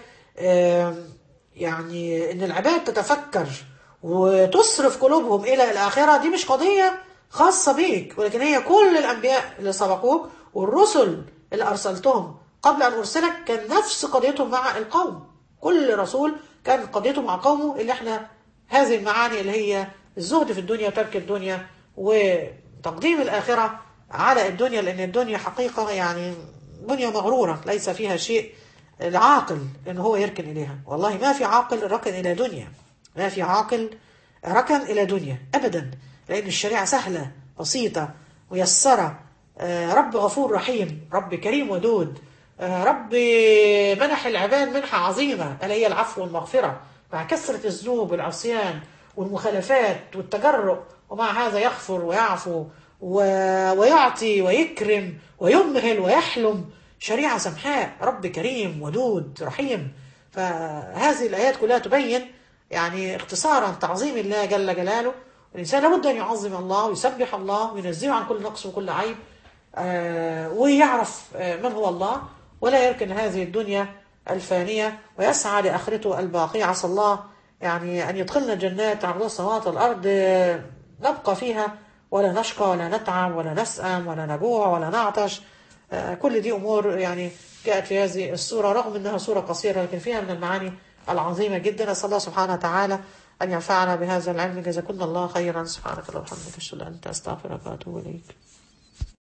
يعني إن العباد تتفكر وتصرف قلوبهم إلى الآخرة دي مش قضية خاصة بيك ولكن هي كل الأنبياء اللي سبقوك والرسل اللي أرسلتهم قبل أن أرسلك كان نفس قضيتهم مع القوم كل رسول كان قضيته مع قومه اللي احنا هذه المعاني اللي هي الزهد في الدنيا وترك الدنيا وتقديم الآخرة على الدنيا لأن الدنيا حقيقة يعني دنيا مغرورة ليس فيها شيء العاقل ان هو يركن اليها والله ما في عاقل ركن الى دنيا ما في عاقل ركن الى دنيا ابدا لان الشريعه سهله بسيطه ميسره آه، رب غفور رحيم رب كريم ودود آه، رب منح العباد منحه عظيمه الا هي العفو والمغفره مع كثره الذنوب والعصيان والمخالفات والتجرؤ ومع هذا يغفر ويعفو و- ويعطي ويكرم ويمهل ويحلم شريعة سمحاء رب كريم ودود رحيم فهذه الآيات كلها تبين يعني اختصارا تعظيم الله جل جلاله الإنسان لابد أن يعظم الله ويسبح الله وينزهه عن كل نقص وكل عيب آه، ويعرف آه، من هو الله ولا يركن هذه الدنيا الفانية ويسعى لآخرته الباقية عسى الله يعني أن يدخلنا جنات عرضها السماوات والأرض آه، نبقى فيها ولا نشقى ولا نتعب ولا نسأم ولا نجوع ولا نعطش آه، كل دي أمور يعني جاءت في هذه السورة رغم أنها سورة قصيرة لكن فيها من المعاني العظيمة جدا أسأل الله سبحانه وتعالى أن ينفعنا بهذا العلم جزاكم الله خيرا سبحانك اللهم وبحمدك أشهد أن لا إله إلا أنت أستغفرك وأتوب إليك